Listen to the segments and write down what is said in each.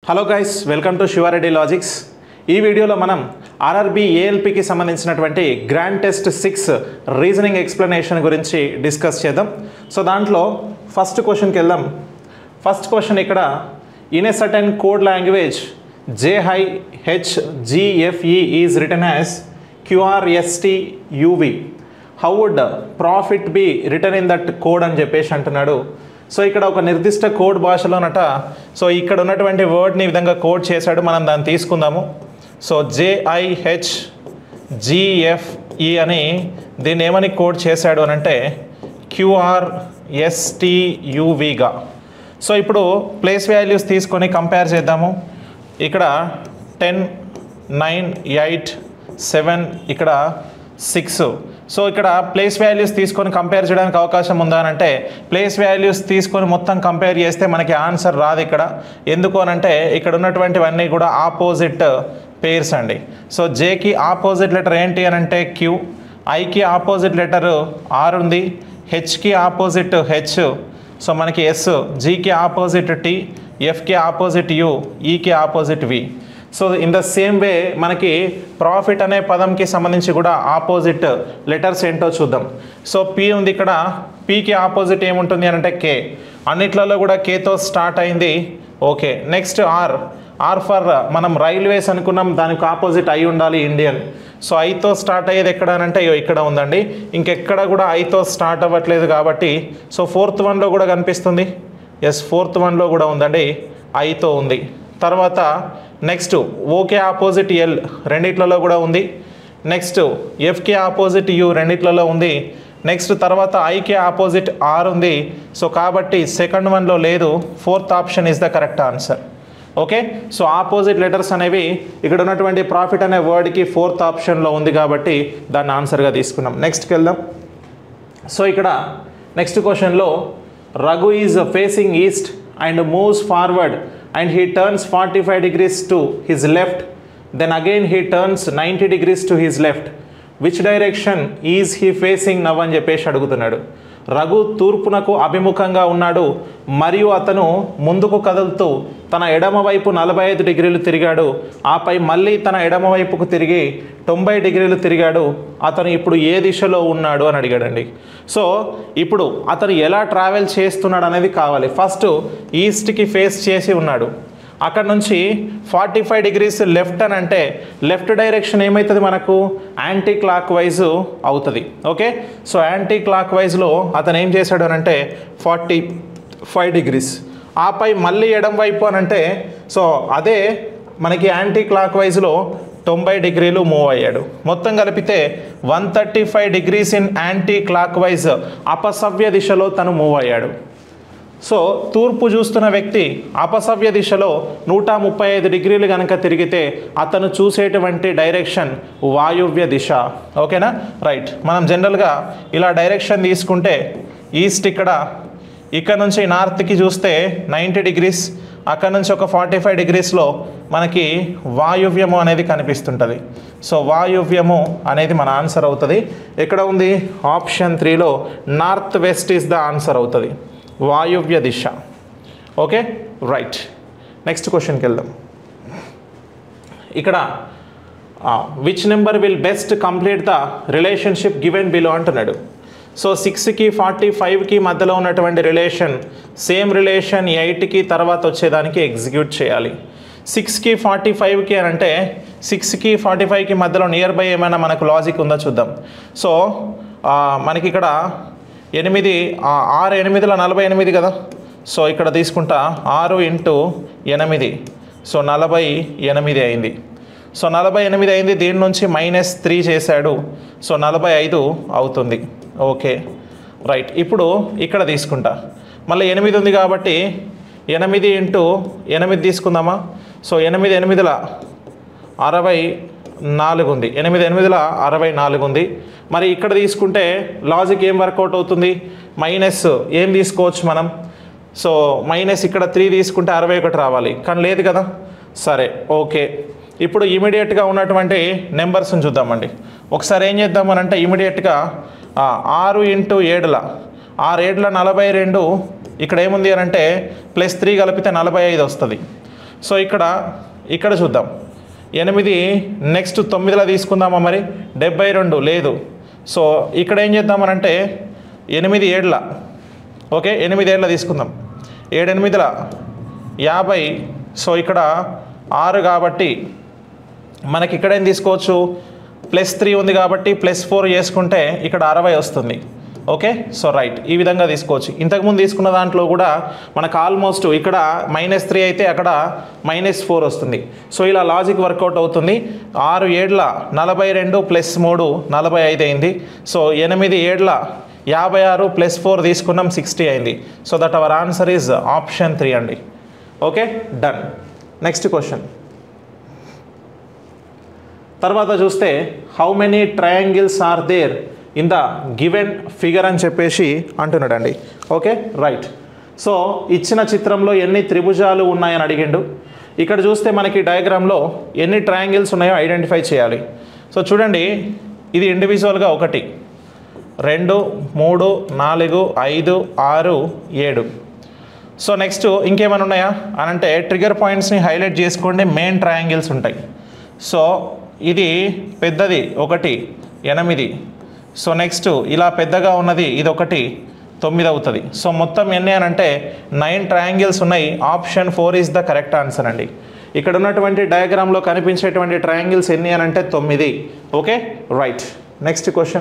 Hello guys welcome to Shiva Reddy logics ఈ వీడియోలో మనం ఆర్ఆర్బి ఏఎల్పికి సంబంధించినటువంటి grand test six reasoning explanation గురించి డిస్కస్ చేద్దాం సో దాంట్లో ఫస్ట్ క్వశ్చన్కి వెళ్దాం ఫస్ట్ క్వశ్చన్ ఇక్కడ in a certain code language JI H GFE is written as QRST UV how would profit be written in that code అని చెప్పేసి అంటున్నాడు so ఇక్కడ ఒక నిర్దిష్ట కోడ్ భాషలోనట సో ఇక్కడ ఉన్నటువంటి వర్డ్ని ఈ విధంగా కోడ్ చేశాడు మనం దాన్ని తీసుకుందాము సో జేఐహెచ్ జిఎఫ్ఈ అని దీన్ని ఏమని కోడ్ చేశాడు అని అంటే క్యూఆర్ఎస్టియువిగా సో ఇప్పుడు ప్లేస్ వాల్యూస్ తీసుకొని కంపేర్ చేద్దాము ఇక్కడ టెన్ నైన్ ఎయిట్ సెవెన్ ఇక్కడ సిక్స్ సో ఇక్కడ ప్లేస్ వాల్యూస్ తీసుకొని కంపేర్ చేయడానికి అవకాశం ఉందా అని అంటే ప్లేస్ వాల్యూస్ తీసుకొని మొత్తం కంపేర్ చేస్తే మనకి ఆన్సర్ రాదు ఇక్కడ ఎందుకు అని అంటే ఇక్కడ ఉన్నటువంటివన్నీ కూడా ఆపోజిట్ పేర్స్ అండి సో జేకి ఆపోజిట్ లెటర్ ఏంటి అని అంటే క్యూ ఐకి ఆపోజిట్ లెటర్ ఆర్ ఉంది హెచ్కి ఆపోజిట్ హెచ్ సో మనకి ఎస్ జీకి ఆపోజిట్ టీ ఎఫ్కి ఆపోజిట్ యు ఈకి opposite V so in the same way మనకి ప్రాఫిట్ అనే పదంకి సంబంధించి కూడా ఆపోజిట్ లెటర్స్ ఏంటో చూద్దాం సో పి ఉంది ఇక్కడ పీకి ఆపోజిట్ ఏముంటుంది అని అంటే కే అన్నిట్లలో కూడా కేతో స్టార్ట్ అయింది okay next R R for మనం రైల్వేస్ అనుకున్నాం దానికి ఆపోజిట్ అయి ఉండాలి ఇండియన్ సో ఐతో స్టార్ట్ అయ్యేది ఎక్కడ అని అంటే ఇగో ఇక్కడ ఉందండి ఇంకెక్కడ కూడా ఐతో స్టార్ట్ అవ్వట్లేదు కాబట్టి సో ఫోర్త్ వన్లో కూడా కనిపిస్తుంది ఎస్ ఫోర్త్ వన్లో కూడా ఉందండి ఐతో ఉంది తర్వాత నెక్స్ట్ ఓకే ఆపోజిట్ ఎల్ రెండిట్లలో కూడా ఉంది నెక్స్ట్ ఎఫ్కే ఆపోజిట్ యు రెండిట్లలో ఉంది నెక్స్ట్ తర్వాత ఐకే ఆపోజిట్ ఆర్ ఉంది సో కాబట్టి సెకండ్ వన్లో లేదు fourth option is the correct answer okay so opposite letters అనేవి ఇక్కడ ఉన్నటువంటి ప్రాఫిట్ అనే వర్డ్కి ఫోర్త్ ఆప్షన్లో ఉంది కాబట్టి దాన్ని ఆన్సర్గా తీసుకున్నాం నెక్స్ట్కి వెళ్దాం సో ఇక్కడ నెక్స్ట్ క్వశ్చన్లో Raghu is facing east and moves forward and he turns forty five degrees to his left then again he turns ninety degrees to his left which direction is he facing now అని చెప్పేసి అడుగుతున్నాడు రఘు తూర్పునకు అభిముఖంగా ఉన్నాడు మరియు అతను ముందుకు కదులుతూ తన ఎడమ వైపు నలభై ఐదు డిగ్రీలు తిరిగాడు ఆపై మళ్ళీ తన ఎడమ వైపుకు తిరిగి తొంభై డిగ్రీలు తిరిగాడు అతను ఇప్పుడు ఏ దిశలో ఉన్నాడు అని అడిగాడండి సో ఇప్పుడు అతను ఎలా ట్రావెల్ చేస్తున్నాడు అనేది కావాలి ఫస్ట్ ఈస్ట్కి ఫేస్ చేసి ఉన్నాడు అక్కడ నుంచి ఫార్టీ ఫైవ్ డిగ్రీస్ లెఫ్ట్ అని అంటే లెఫ్ట్ డైరెక్షన్ ఏమవుతుంది మనకు యాంటీ క్లాక్ వైజ్ అవుతుంది ఓకే సో యాంటీ క్లాక్ వైజ్లో అతను ఏం చేశాడు అని అంటే ఫార్టీ ఫైవ్ డిగ్రీస్ ఆపై మళ్ళీ ఎడం వైపు అని అంటే సో అదే మనకి యాంటీ క్లాక్ వైజ్లో తొంభై డిగ్రీలు మూవ్ అయ్యాడు మొత్తం కలిపితే one thirty five degrees in anticlockwise అపసవ్య దిశలో తను మూవ్ అయ్యాడు సో తూర్పు చూస్తున్న వ్యక్తి అపసవ్య దిశలో నూట ముప్పై ఐదు డిగ్రీలు కనుక తిరిగితే అతను చూసేటువంటి డైరెక్షన్ వాయువ్య దిశ ఓకేనా రైట్ మనం జనరల్గా ఇలా డైరెక్షన్ తీసుకుంటే ఈస్ట్ ఇక్కడ ఇక్కడ నుంచి నార్త్కి చూస్తే నైంటీ డిగ్రీస్ అక్కడ నుంచి ఒక ఫార్టీ ఫైవ్ డిగ్రీస్లో మనకి వాయువ్యము అనేది కనిపిస్తుంటుంది సో వాయువ్యము అనేది మన ఆన్సర్ అవుతుంది ఎక్కడ ఉంది ఆప్షన్ త్రీలో north west is the answer అవుతుంది వాయువ్య దిశ ఓకే రైట్ నెక్స్ట్ క్వశ్చన్కి వెళ్దాం ఇక్కడ which number will best complete the relationship given below అంటున్నాడు సో సిక్స్కి ఫార్టీ ఫైవ్కి మధ్యలో ఉన్నటువంటి రిలేషన్ సేమ్ రిలేషన్ ఎయిట్కి తర్వాత వచ్చేదానికి ఎగ్జిక్యూట్ చేయాలి సిక్స్కి ఫార్టీ ఫైవ్కి అని అంటే సిక్స్కి ఫార్టీ ఫైవ్కి మధ్యలో నియర్ బై ఏమైనా మనకు లాజిక్ ఉందో చూద్దాం సో మనకి ఇక్కడ ఎనిమిది ఆరు ఎనిమిదిలో నలభై ఎనిమిది కదా సో ఇక్కడ తీసుకుంటా ఆరు ఇంటూ ఎనిమిది సో నలభై ఎనిమిది అయింది సో నలభై ఎనిమిది అయింది దీని నుంచి మైనస్ త్రీ చేశాడు సో నలభై ఐదు అవుతుంది ఓకే రైట్ ఇప్పుడు ఇక్కడ తీసుకుంటా మళ్ళీ ఎనిమిది ఉంది కాబట్టి ఎనిమిది ఇంటూ ఎనిమిది తీసుకుందామా సో ఎనిమిది ఎనిమిదిల అరవై నాలుగు ఉంది ఎనిమిది ఎనిమిదిల అరవై నాలుగు ఉంది మరి ఇక్కడ తీసుకుంటే లాజిక్ ఏం వర్కౌట్ అవుతుంది మైనస్ ఏం తీసుకోవచ్చు మనం సో మైనస్ ఇక్కడ త్రీ తీసుకుంటే అరవై ఒకటి రావాలి కానీ లేదు కదా సరే ఓకే ఇప్పుడు ఇమీడియట్గా ఉన్నటువంటి నెంబర్స్ని చూద్దామండి ఒకసారి ఏం చేద్దామనంటే ఇమీడియట్గా ఆరు ఇంటూ ఏడుల ఆరు ఏడుల నలభై రెండు ఇక్కడ ఏముంది అని అంటే ప్లస్ త్రీ కలిపితే నలభై ఐదు వస్తుంది సో ఇక్కడ ఇక్కడ చూద్దాం ఎనిమిది నెక్స్ట్ తొమ్మిదిలో తీసుకుందామా మరి డెబ్బై రెండు లేదు సో ఇక్కడ ఏం చేద్దామనంటే ఎనిమిది ఏళ్ళ ఓకే ఎనిమిది ఏళ్ళ తీసుకుందాం ఏడెనిమిదిల యాభై సో ఇక్కడ ఆరు కాబట్టి మనకి ఇక్కడ ఏం తీసుకోవచ్చు ప్లస్ త్రీ ఉంది కాబట్టి ప్లస్ ఫోర్ చేసుకుంటే ఇక్కడ అరవై వస్తుంది ఓకే సో రైట్ ఈ విధంగా తీసుకోవచ్చు ఇంతకుముందు తీసుకున్న దాంట్లో కూడా మనకు ఆల్మోస్ట్ ఇక్కడ మైనస్ త్రీ అయితే అక్కడ మైనస్ ఫోర్ వస్తుంది సో ఇలా లాజిక్ వర్కౌట్ అవుతుంది ఆరు ఏడ్ల నలభై రెండు ప్లస్ మూడు నలభై ఐదు అయింది సో ఎనిమిది ఏడ్ల యాభై ఆరు ప్లస్ ఫోర్ తీసుకున్నాం సిక్స్టీ అయింది so that our answer is option three అండి ఓకే డన్ నెక్స్ట్ క్వశ్చన్ తర్వాత చూస్తే how many triangles are there in the given figure అని చెప్పేసి అంటున్నాడండి ఓకే రైట్ సో ఇచ్చిన చిత్రంలో ఎన్ని త్రిభుజాలు ఉన్నాయని అడిగిండు ఇక్కడ చూస్తే మనకి డయాగ్రామ్లో ఎన్ని ట్రయాంగిల్స్ ఉన్నాయో ఐడెంటిఫై చేయాలి సో చూడండి ఇది ఇండివిజువల్గా ఒకటి రెండు మూడు నాలుగు ఐదు ఆరు ఏడు సో నెక్స్ట్ ఇంకేమైనా ఉన్నాయా అని అంటే ట్రిగర్ పాయింట్స్ని హైలైట్ చేసుకోండి మెయిన్ ట్రయాంగిల్స్ ఉంటాయి సో ఇది పెద్దది ఒకటి ఎనిమిది సో నెక్స్ట్ ఇలా పెద్దగా ఉన్నది ఇది ఒకటి తొమ్మిది అవుతుంది సో మొత్తం ఎన్ని అని అంటే నైన్ ట్రయాంగిల్స్ ఉన్నాయి option four is the correct answer అండి ఇక్కడ ఉన్నటువంటి డయాగ్రామ్లో కనిపించేటువంటి ట్రయాంగిల్స్ ఎన్ని అని అంటే తొమ్మిది ఓకే రైట్ నెక్స్ట్ క్వశ్చన్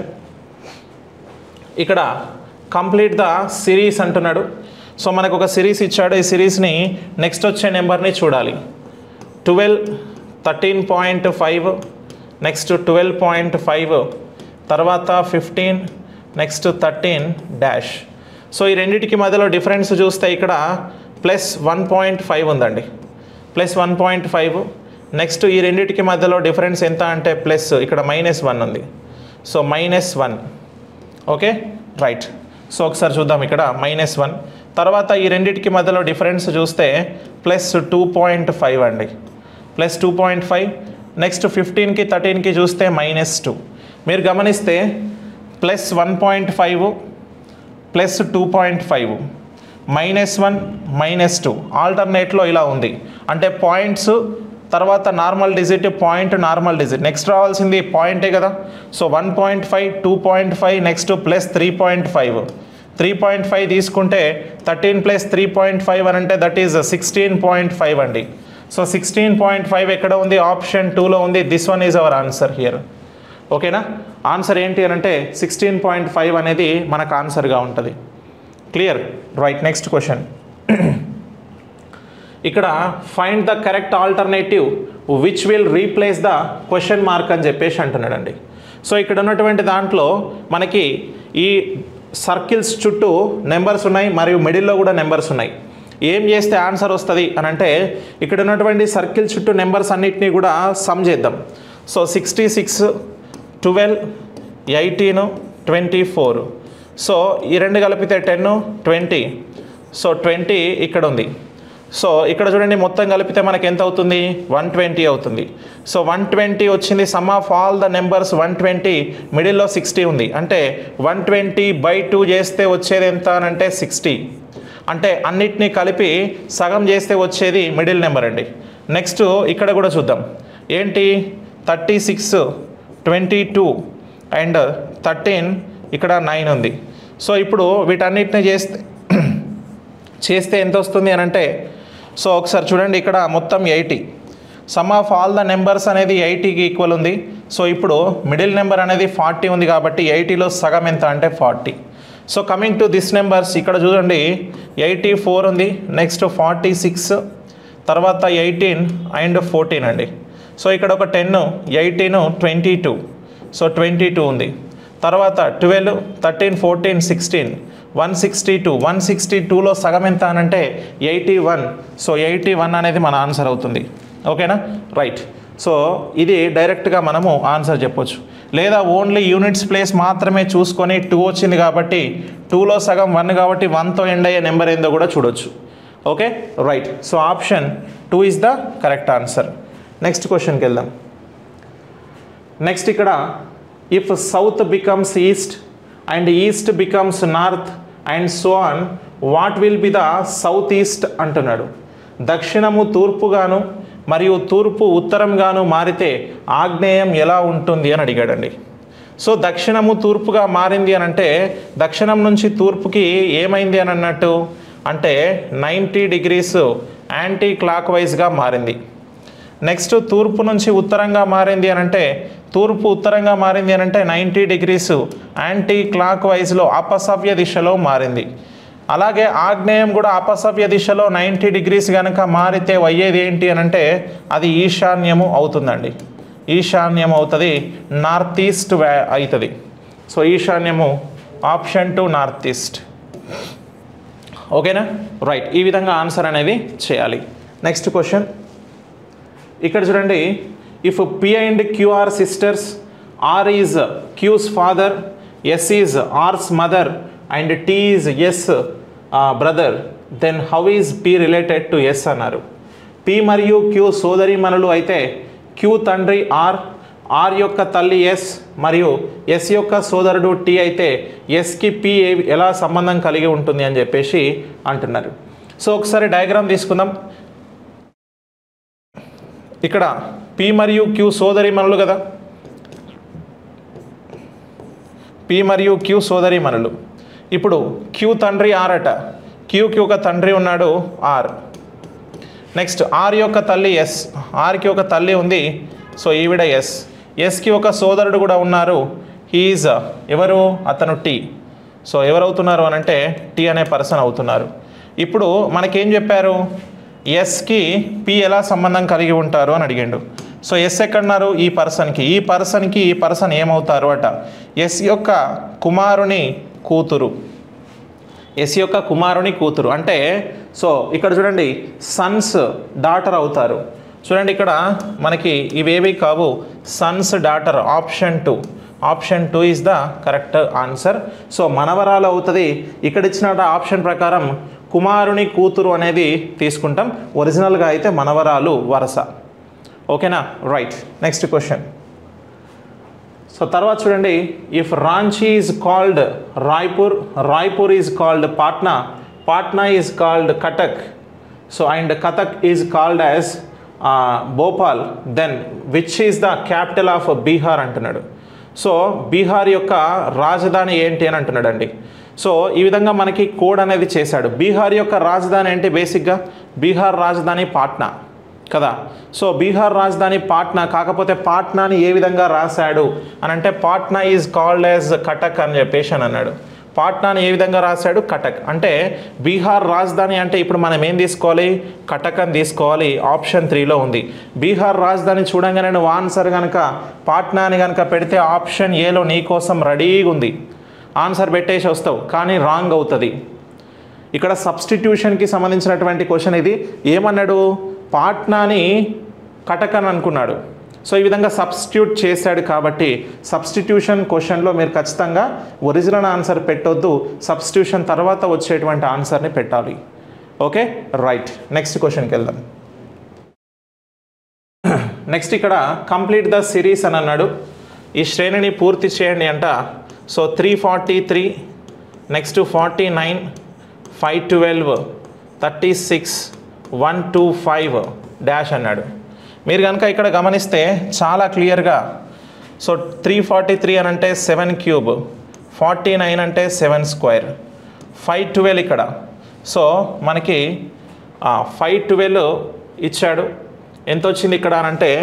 ఇక్కడ కంప్లీట్ ద సిరీస్ అంటున్నాడు సో మనకు ఒక సిరీస్ ఇచ్చాడు ఈ సిరీస్ని నెక్స్ట్ వచ్చే నెంబర్ని చూడాలి twelve thirteen point five next twelve point five తర్వాత fifteen next thirteen dash so ఈ రెండింటికి మధ్యలో డిఫరెన్స్ చూస్తే ఇక్కడ ప్లస్ వన్ పాయింట్ ఫైవ్ ఉందండి plus one point five next ఈ రెండింటికి మధ్యలో డిఫరెన్స్ ఎంత అంటే ప్లస్ ఇక్కడ మైనస్ వన్ ఉంది so minus one okay right so ఒకసారి చూద్దాం ఇక్కడ మైనస్ వన్ తర్వాత ఈ రెండింటికి మధ్యలో డిఫరెన్స్ చూస్తే ప్లస్ టూ పాయింట్ ఫైవ్ అండి plus two point five next ఫిఫ్టీన్కి థర్టీన్కి చూస్తే మైనస్ టూ మీరు గమనిస్తే plus one point five plus two point five minus one minus two ఆల్టర్నేట్లో ఇలా ఉంది అంటే పాయింట్స్ తర్వాత normal digit point normal digit next రావాల్సింది పాయింటే కదా so one point five two point five next plus three point five three point five తీసుకుంటే thirteen plus three point five అని అంటే that is sixteen point five అండి so sixteen point five ఎక్కడ ఉంది option టూలో ఉంది this one is our answer here ఓకేనా answer ఏంటి అని అంటే సిక్స్టీన్ పాయింట్ ఫైవ్ అనేది మనకు ఆన్సర్గా ఉంటుంది క్లియర్ రైట్ నెక్స్ట్ క్వశ్చన్ ఇక్కడ find the correct alternative which will replace the question mark అని చెప్పేసి అంటున్నాడండి సో ఇక్కడ ఉన్నటువంటి దాంట్లో మనకి ఈ సర్కిల్స్ చుట్టూ నెంబర్స్ ఉన్నాయి మరియు మిడిల్లో కూడా నెంబర్స్ ఉన్నాయి ఏం చేస్తే ఆన్సర్ వస్తుంది అని అంటే ఇక్కడ ఉన్నటువంటి సర్కిల్ చుట్టూ నెంబర్స్ అన్నిటినీ కూడా సమ్ చేద్దాం so sixty six twelve eighteen twenty four so ఈ రెండు కలిపితే టెన్ ట్వంటీ సో ట్వంటీ ఇక్కడ ఉంది సో ఇక్కడ చూడండి మొత్తం కలిపితే మనకి ఎంత అవుతుంది వన్ ట్వంటీ అవుతుంది సో వన్ ట్వంటీ వచ్చింది sum of all the numbers one twenty మిడిల్లో సిక్స్టీ ఉంది అంటే వన్ ట్వంటీ బై టూ చేస్తే వచ్చేది ఎంత అని అంటే సిక్స్టీ అంటే అన్నిటినీ కలిపి సగం చేస్తే వచ్చేది మిడిల్ నెంబర్ అండి నెక్స్ట్ ఇక్కడ కూడా చూద్దాం ఏంటి thirty six twenty two and thirteen ఇక్కడ నైన్ ఉంది సో ఇప్పుడు వీటన్నిటిని చేస్తే చేస్తే ఎంత వస్తుంది అని అంటే సో ఒకసారి చూడండి ఇక్కడ మొత్తం eighty sum of all the numbers అనేది ఎయిటీకి ఈక్వల్ ఉంది సో ఇప్పుడు మిడిల్ నెంబర్ అనేది ఫార్టీ ఉంది కాబట్టి ఎయిటీలో సగం ఎంత అంటే forty so coming to this numbers ఇక్కడ చూడండి ఎయిటీ ఫోర్ ఉంది నెక్స్ట్ ఫార్టీ సిక్స్ తర్వాత ఎయిటీన్ అండ్ ఫోర్టీన్ అండి సో ఇక్కడ ఒక ten eighteen twenty two so twenty two ఉంది తర్వాత twelve thirteen fourteen sixteen one sixty two one sixty టూలో సగం ఎంత అని అంటే eighty one so eighty one అనేది మన ఆన్సర్ అవుతుంది ఓకేనా రైట్ సో ఇది డైరెక్ట్గా మనము ఆన్సర్ చెప్పొచ్చు లేదా ఓన్లీ యూనిట్స్ ప్లేస్ మాత్రమే చూసుకొని టూ వచ్చింది కాబట్టి టూలో సగం వన్ కాబట్టి వన్తో ఎండ్ అయ్యే నెంబర్ ఏందో కూడా చూడొచ్చు okay right so option two is the correct answer next క్వశ్చన్కి వెళ్దాం నెక్స్ట్ ఇక్కడ if south becomes east and east becomes north and so on what will be the south east అంటున్నాడు దక్షిణము తూర్పుగాను మరియు తూర్పు ఉత్తరంగాను మారితే ఆగ్నేయం ఎలా ఉంటుంది అని అడిగాడండి సో దక్షిణము తూర్పుగా మారింది అని అంటే దక్షిణం నుంచి తూర్పుకి ఏమైంది అని అన్నట్టు అంటే నైంటీ డిగ్రీస్ యాంటీ క్లాక్ వైజ్గా మారింది నెక్స్ట్ తూర్పు నుంచి ఉత్తరంగా మారింది అని అంటే తూర్పు ఉత్తరంగా మారింది అని అంటే నైంటీ డిగ్రీస్ యాంటీ క్లాక్ వైజ్లో అపసవ్య దిశలో మారింది అలాగే ఆగ్నేయం కూడా అపసవ్య దిశలో నైంటీ డిగ్రీస్ కనుక మారితే అయ్యేది ఏంటి అని అంటే అది ఈశాన్యము అవుతుందండి ఈశాన్యం అవుతుంది నార్త్ ఈస్ట్ వ్యా అవుతుంది సో ఈశాన్యము ఆప్షన్ టు నార్త్ ఈస్ట్ ఓకేనా రైట్ ఈ విధంగా ఆన్సర్ అనేది చేయాలి నెక్స్ట్ క్వశ్చన్ ఇక్కడ చూడండి if P and Q are sisters R is Q's father S is R's mother and T is S brother then how is P related to S అన్నారు P మరియు Q సోదరిమణులు అయితే క్యూ తండ్రి are are యొక్క తల్లి yes మరియు yes యొక్క సోదరుడు టీ అయితే ఎస్కి పి ఏ- ఎలా సంబంధం కలిగి ఉంటుంది అని చెప్పేసి అంటున్నారు సో ఒకసారి డయాగ్రామ్ తీసుకుందాం ఇక్కడ పి మరియు క్యూ సోదరిమణులు కదా పి మరియు క్యూ సోదరిమణులు ఇప్పుడు క్యూ తండ్రి ఆర్ అట క్యూకి ఒక తండ్రి ఉన్నాడు ఆర్ నెక్స్ట్ ఆర్ యొక్క తల్లి ఎస్ ఆర్కి ఒక తల్లి ఉంది సో ఈవిడ ఎస్ ఎస్కి ఒక సోదరుడు కూడా ఉన్నారు హీఈజ్ ఎవరు అతను టీ సో ఎవరవుతున్నారు అని అంటే టీ అనే పర్సన్ అవుతున్నారు ఇప్పుడు మనకేం చెప్పారు ఎస్కి పి ఎలా సంబంధం కలిగి ఉంటారు అని అడిగిండు సో ఎస్ ఎక్కడున్నారు ఈ పర్సన్కి ఈ పర్సన్కి ఈ పర్సన్ ఏమవుతారు అట ఎస్ యొక్క కుమారుని కూతురు ఎస్ యొక్క కుమారుని కూతురు అంటే సో ఇక్కడ చూడండి సన్స్ డాటర్ అవుతారు చూడండి ఇక్కడ మనకి ఇవేవి కావు son's daughter option two option two is the correct answer so మనవరాలు అవుతుంది ఇక్కడ ఇచ్చిన ఆప్షన్ ప్రకారం కుమారుని కూతురు అనేది తీసుకుంటాం ఒరిజినల్గా అయితే మనవరాలు వరస ఓకేనా రైట్ నెక్స్ట్ క్వశ్చన్ సో తర్వాత చూడండి if Ranchi is called Raipur Raipur is called Patna Patna is called Cuttack so and Cuttack is called as Bhopal then which is the capital of Bihar అంటున్నాడు సో బీహార్ యొక్క రాజధాని ఏంటి అని అంటున్నాడండి సో ఈ విధంగా మనకి కోడ్ అనేది చేశాడు బీహార్ యొక్క రాజధాని ఏంటి బేసిక్గా బీహార్ రాజధాని పాట్నా కదా సో బీహార్ రాజధాని పాట్నా కాకపోతే పాట్నాని ఏ విధంగా రాశాడు అని అంటే Patna is called as Cuttack అని చెప్పేసి అని అన్నాడు పాట్నాని ఏ విధంగా రాశాడు కటక్ అంటే బీహార్ రాజధాని అంటే ఇప్పుడు మనం ఏం తీసుకోవాలి కటక్ అని తీసుకోవాలి ఆప్షన్ త్రీలో ఉంది బీహార్ రాజధాని చూడంగానే నువ్వు ఆన్సర్ కనుక పాట్నాని కనుక పెడితే ఆప్షన్ ఏలో నీ కోసం రెడీగా ఉంది ఆన్సర్ పెట్టేసి వస్తావు కానీ రాంగ్ అవుతుంది ఇక్కడ సబ్స్టిట్యూషన్కి సంబంధించినటువంటి క్వశ్చన్ ఇది ఏమన్నాడు పాట్నాని కటక్ అని అనుకున్నాడు సో ఈ విధంగా సబ్స్టిట్యూట్ చేశాడు కాబట్టి సబ్స్టిట్యూషన్ క్వశ్చన్లో మీరు ఖచ్చితంగా ఒరిజినల్ ఆన్సర్ పెట్టొద్దు సబ్స్టిట్యూషన్ తర్వాత వచ్చేటువంటి ఆన్సర్ని పెట్టాలి ఓకే రైట్ నెక్స్ట్ క్వశ్చన్కి వెళ్దాం నెక్స్ట్ ఇక్కడ కంప్లీట్ ద సిరీస్ అని అన్నాడు ఈ శ్రేణిని పూర్తి చేయండి అంట so three forty three next forty nine five twelve thirty six one two five dash అన్నాడు మీరు కనుక ఇక్కడ గమనిస్తే చాలా క్లియర్గా సో త్రీ ఫార్టీ త్రీ అని అంటే సెవెన్ క్యూబ్ ఫార్టీ నైన్ అంటే సెవెన్ స్క్వేర్ ఫైవ్ ట్వెల్వ్ ఇక్కడ సో మనకి ఫైవ్ ట్వెల్వ్ ఇచ్చాడు ఎంత వచ్చింది ఇక్కడ అని అంటే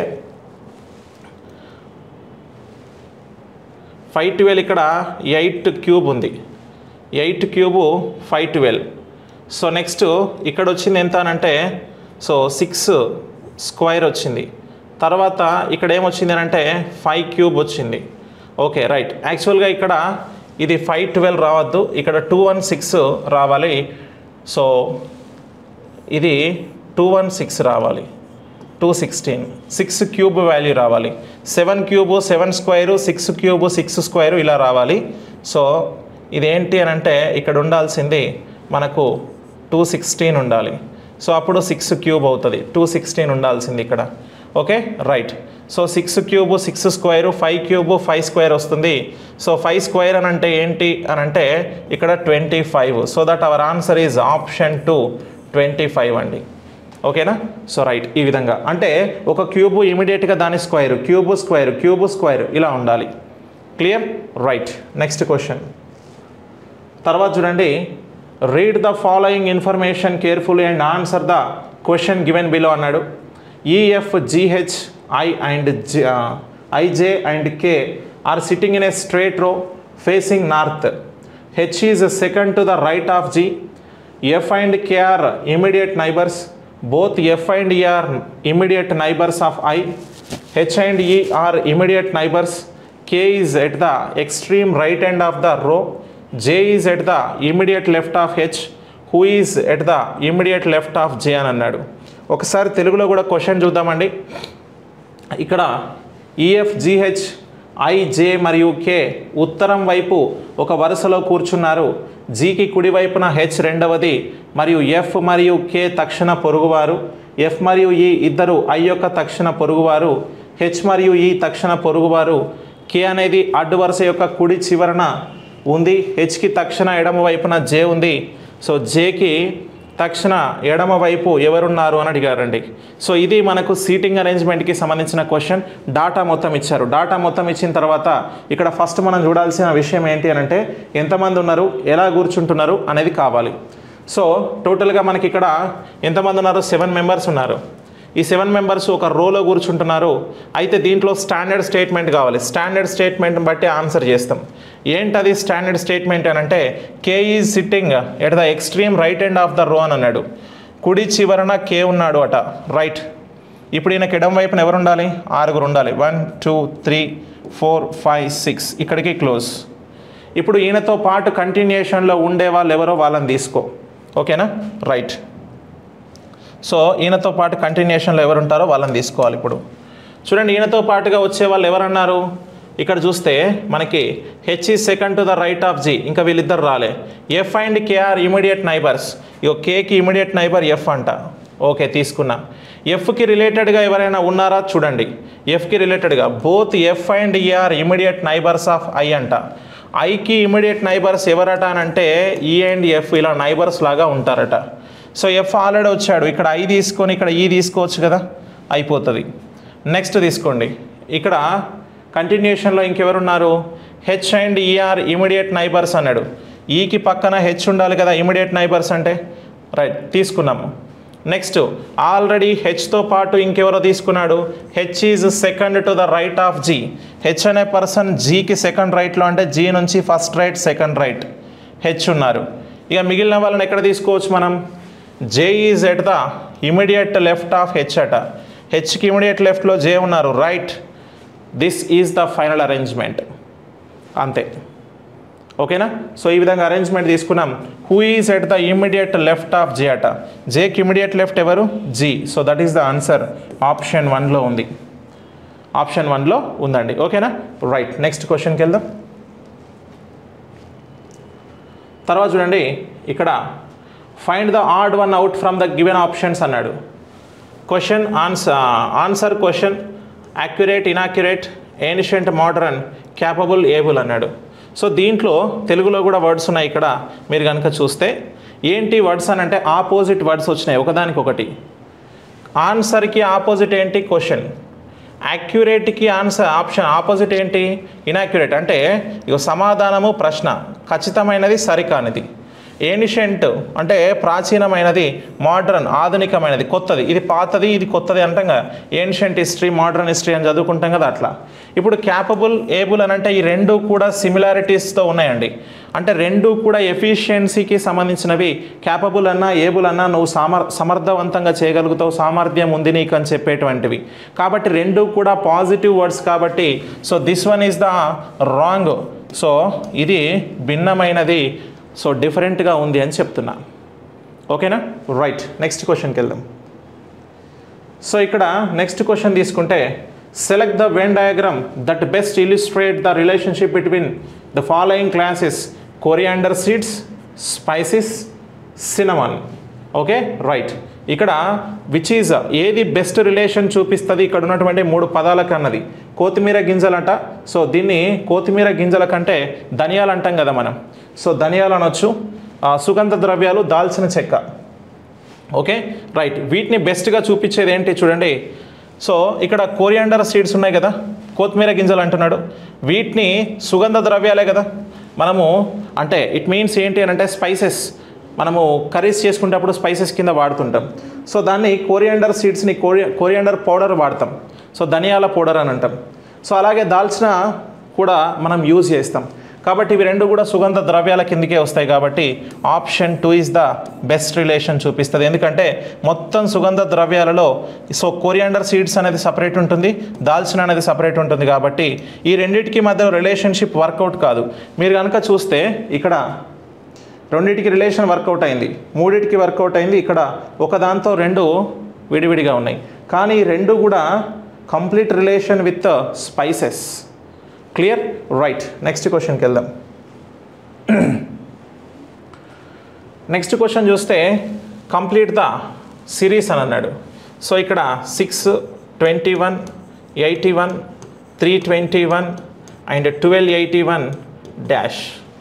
ఫైవ్ ట్వెల్వ్ ఇక్కడ ఎయిట్ క్యూబ్ ఉంది eight cube five twelve so next ఇక్కడ వచ్చింది ఎంత అని అంటే సో సిక్స్ స్క్వైర్ వచ్చింది తర్వాత ఇక్కడ ఏమొచ్చింది అని అంటే ఫైవ్ క్యూబ్ వచ్చింది ఓకే రైట్ యాక్చువల్గా ఇక్కడ ఇది ఫైవ్ ట్వెల్వ్ రావద్దు ఇక్కడ టూ వన్ సిక్స్ రావాలి సో ఇది టూ వన్ సిక్స్ రావాలి two sixteen six cube value రావాలి seven cube seven square six cube six square ఇలా రావాలి సో ఇదేంటి అని అంటే ఇక్కడ ఉండాల్సింది మనకు టూ సిక్స్టీన్ ఉండాలి సో అప్పుడు సిక్స్ క్యూబ్ అవుతుంది టూ సిక్స్టీన్ ఉండాల్సింది ఇక్కడ okay right so six cube six square five cube five square వస్తుంది సో ఫైవ్ స్క్వేర్ అని అంటే ఏంటి అని అంటే ఇక్కడ twenty five so that our answer is option two twenty five అండి ఓకేనా సో రైట్ ఈ విధంగా అంటే ఒక క్యూబు ఇమీడియట్గా దాని square cube square cube square ఇలా ఉండాలి క్లియర్ రైట్ నెక్స్ట్ క్వశ్చన్ తర్వాత చూడండి read the following information carefully and answer the question given below అన్నాడు E F G H I and I J and K are sitting in a straight row facing north H is second to the right of G F and K are immediate neighbours both F and E are immediate neighbors of I. H and E are immediate neighbors. K is at the extreme right end of the row. J is at the immediate left of H. Who is at the immediate left of J అని అన్నాడు ఒకసారి తెలుగులో కూడా question చూద్దామండి ఇక్కడ EF GH IJ మరియు కే ఉత్తరం వైపు ఒక వరుసలో కూర్చున్నారు జీకి కుడివైపున హెచ్ రెండవది మరియు ఎఫ్ మరియు కే తక్షణ పొరుగువారు ఎఫ్ మరియు ఈ ఇద్దరు ఐ యొక్క తక్షణ పొరుగువారు హెచ్ మరియు ఈ తక్షణ పొరుగువారు కే అనేది అడ్డు వరుస యొక్క కుడి చివరన ఉంది హెచ్కి తక్షణ ఎడమ వైపున జే ఉంది సో జేకి తక్షణ ఎడమ వైపు ఎవరున్నారు అని అడిగారండి సో ఇది మనకు సీటింగ్ అరేంజ్మెంట్కి సంబంధించిన క్వశ్చన్ డాటా మొత్తం ఇచ్చారు డాటా మొత్తం ఇచ్చిన తర్వాత ఇక్కడ ఫస్ట్ మనం చూడాల్సిన విషయం ఏంటి అని అంటే ఎంతమంది ఉన్నారు ఎలా కూర్చుంటున్నారు అనేది కావాలి సో టోటల్గా మనకి ఇక్కడ ఎంతమంది ఉన్నారు సెవెన్ మెంబర్స్ ఉన్నారు ఈ సెవెన్ మెంబర్స్ ఒక రోలో కూర్చుంటున్నారు అయితే దీంట్లో స్టాండర్డ్ స్టేట్మెంట్ కావాలి స్టాండర్డ్ స్టేట్మెంట్ బట్టి ఆన్సర్ చేస్తాం ఏంటది స్టాండర్డ్ స్టేట్మెంట్ అని అంటే K is sitting at the extreme right end of the row అని అన్నాడు కుడి చివరన కే ఉన్నాడు అట రైట్ ఇప్పుడు ఈయనకి ఎడం వైపున ఎవరు ఉండాలి ఆరుగురు ఉండాలి one two three four five six ఇక్కడికి క్లోజ్ ఇప్పుడు ఈయనతో పాటు కంటిన్యూషన్లో ఉండే వాళ్ళు ఎవరో వాళ్ళని తీసుకో ఓకేనా రైట్ సో ఈయనతో పాటు కంటిన్యూషన్లో ఎవరు ఉంటారో వాళ్ళని తీసుకోవాలి ఇప్పుడు చూడండి ఈయనతో పాటుగా వచ్చే వాళ్ళు ఎవరన్నారు ఇక్కడ చూస్తే మనకి H is second to the right of G ఇంకా వీళ్ళిద్దరు రాలే F and K are immediate neighbours ఇగో కేకి ఇమీడియట్ నైబర్ ఎఫ్ అంట ఓకే తీసుకున్నా ఎఫ్కి రిలేటెడ్గా ఎవరైనా ఉన్నారా చూడండి ఎఫ్కి రిలేటెడ్గా both F and E are immediate neighbours of I అంట ఐకి ఇమీడియట్ నైబర్స్ ఎవరట అని అంటే ఈ అండ్ ఎఫ్ ఇలా నైబర్స్ లాగా ఉంటారట సో ఎఫ్ ఆల్రెడీ వచ్చాడు ఇక్కడ ఐ తీసుకొని ఇక్కడ ఈ తీసుకోవచ్చు కదా అయిపోతుంది నెక్స్ట్ తీసుకోండి ఇక్కడ కంటిన్యూషన్లో ఇంకెవరున్నారు H and E are immediate neighbours అన్నాడు ఈకి పక్కన హెచ్ ఉండాలి కదా ఇమీడియట్ నైబర్స్ అంటే రైట్ తీసుకున్నాము నెక్స్ట్ ఆల్రెడీ హెచ్తో పాటు ఇంకెవరో తీసుకున్నాడు H is second to the right of G H అనే పర్సన్ జీకి సెకండ్ రైట్లో అంటే జీ నుంచి first right second right H ఉన్నారు ఇక మిగిలిన వాళ్ళని ఎక్కడ తీసుకోవచ్చు మనం J is at the immediate left of H అట హెచ్కి ఇమీడియట్ లెఫ్ట్లో జే ఉన్నారు right this is the final arrangement అంతే ఓకేనా సో ఈ విధంగా అరేంజ్మెంట్ తీసుకున్నాం who is at the immediate left of J అట జేకి ఇమీడియట్ లెఫ్ట్ ఎవరు G so that is the answer option వన్లో ఉంది ఆప్షన్ వన్లో ఉందండి ఓకేనా రైట్ నెక్స్ట్ క్వశ్చన్కి వెళ్దాం తర్వాత చూడండి ఇక్కడ find the odd one out from the given options అన్నాడు question answer answer question accurate inaccurate ancient modern capable able అన్నాడు సో దీంట్లో తెలుగులో కూడా వర్డ్స్ ఉన్నాయి ఇక్కడ మీరు కనుక చూస్తే ఏంటి వర్డ్స్ అని అంటే ఆపోజిట్ వర్డ్స్ వచ్చినాయి ఒకదానికి ఒకటి ఆన్సర్కి ఆపోజిట్ ఏంటి క్వశ్చన్ యాక్యురేట్కి ఆన్సర్ ఆప్షన్ ఆపోజిట్ ఏంటి ఇనాక్యురేట్ అంటే ఇక సమాధానము ప్రశ్న ఖచ్చితమైనది సరికానిది ఏనిషెంట్ అంటే ప్రాచీనమైనది మోడర్న్ ఆధునికమైనది కొత్తది ఇది పాతది ఇది కొత్తది అంటాం కదా ఏన్షియంట్ హిస్టరీ మోడర్న్ హిస్టరీ అని చదువుకుంటాం కదా అట్లా ఇప్పుడు క్యాపబుల్ ఏబుల్ అని అంటే ఈ రెండు కూడా సిమిలారిటీస్తో ఉన్నాయండి అంటే రెండు కూడా ఎఫిషియన్సీకి సంబంధించినవి క్యాపబుల్ అన్నా ఏబుల్ అన్నా నువ్వు సామర్ సమర్థవంతంగా చేయగలుగుతావు సామర్థ్యం ఉంది నీకు అని చెప్పేటువంటివి కాబట్టి రెండు కూడా పాజిటివ్ వర్డ్స్ కాబట్టి so this one is the wrong so ఇది భిన్నమైనది సో డిఫరెంట్గా ఉంది అని చెప్తున్నా ఓకేనా రైట్ నెక్స్ట్ క్వశ్చన్కి వెళ్దాం సో ఇక్కడ నెక్స్ట్ క్వశ్చన్ తీసుకుంటే select the Venn diagram that best illustrate the relationship between the following classes coriander seeds spices cinnamon okay right ఇక్కడ విచ్ ఈజ్ ఏది బెస్ట్ రిలేషన్ చూపిస్తుంది ఇక్కడ ఉన్నటువంటి మూడు పదాలకు అన్నది కొత్తిమీర గింజలంట సో దీన్ని కొత్తిమీర గింజల కంటే ధనియాలు అంటాం కదా మనం సో ధనియాలు అనొచ్చు ఆ, సుగంధ ద్రవ్యాలు దాల్చిన చెక్క ఓకే రైట్ వీటిని బెస్ట్గా చూపించేది ఏంటి చూడండి సో ఇక్కడ కోరియాండర్ సీడ్స్ ఉన్నాయి కదా కొత్తిమీర గింజలు అంటున్నాడు వీటిని సుగంధ ద్రవ్యాలే కదా మనము అంటే ఇట్ మీన్స్ ఏంటి అని అంటే స్పైసెస్ మనము కర్రీస్ చేసుకునేటప్పుడు స్పైసెస్ కింద వాడుతుంటాం సో దాన్ని కోరియాండర్ సీడ్స్ని కోరి కోరియాండర్ పౌడర్ వాడతాం సో ధనియాల పౌడర్ అని అంటాం సో అలాగే దాల్చిన కూడా మనం యూజ్ చేస్తాం కాబట్టి ఇవి రెండు కూడా సుగంధ ద్రవ్యాల కిందకే వస్తాయి కాబట్టి option two is the best relation చూపిస్తుంది ఎందుకంటే మొత్తం సుగంధ ద్రవ్యాలలో సో కొరియాండర్ సీడ్స్ అనేది సపరేట్ ఉంటుంది దాల్చిన అనేది సపరేట్ ఉంటుంది కాబట్టి ఈ రెండింటికి మధ్య రిలేషన్షిప్ వర్కౌట్ కాదు మీరు కనుక చూస్తే ఇక్కడ రెండింటికి రిలేషన్ వర్కౌట్ అయింది మూడింటికి వర్కౌట్ అయింది ఇక్కడ ఒకదాంతో రెండు విడివిడిగా ఉన్నాయి కానీ ఈ రెండు కూడా complete relation with spices clear right next క్వశ్చన్కి వెళ్దాం నెక్స్ట్ క్వశ్చన్ చూస్తే కంప్లీట్ ద సిరీస్ అని అన్నాడు సో ఇక్కడ six twenty one eighty one three twenty one and twelve eighty one dash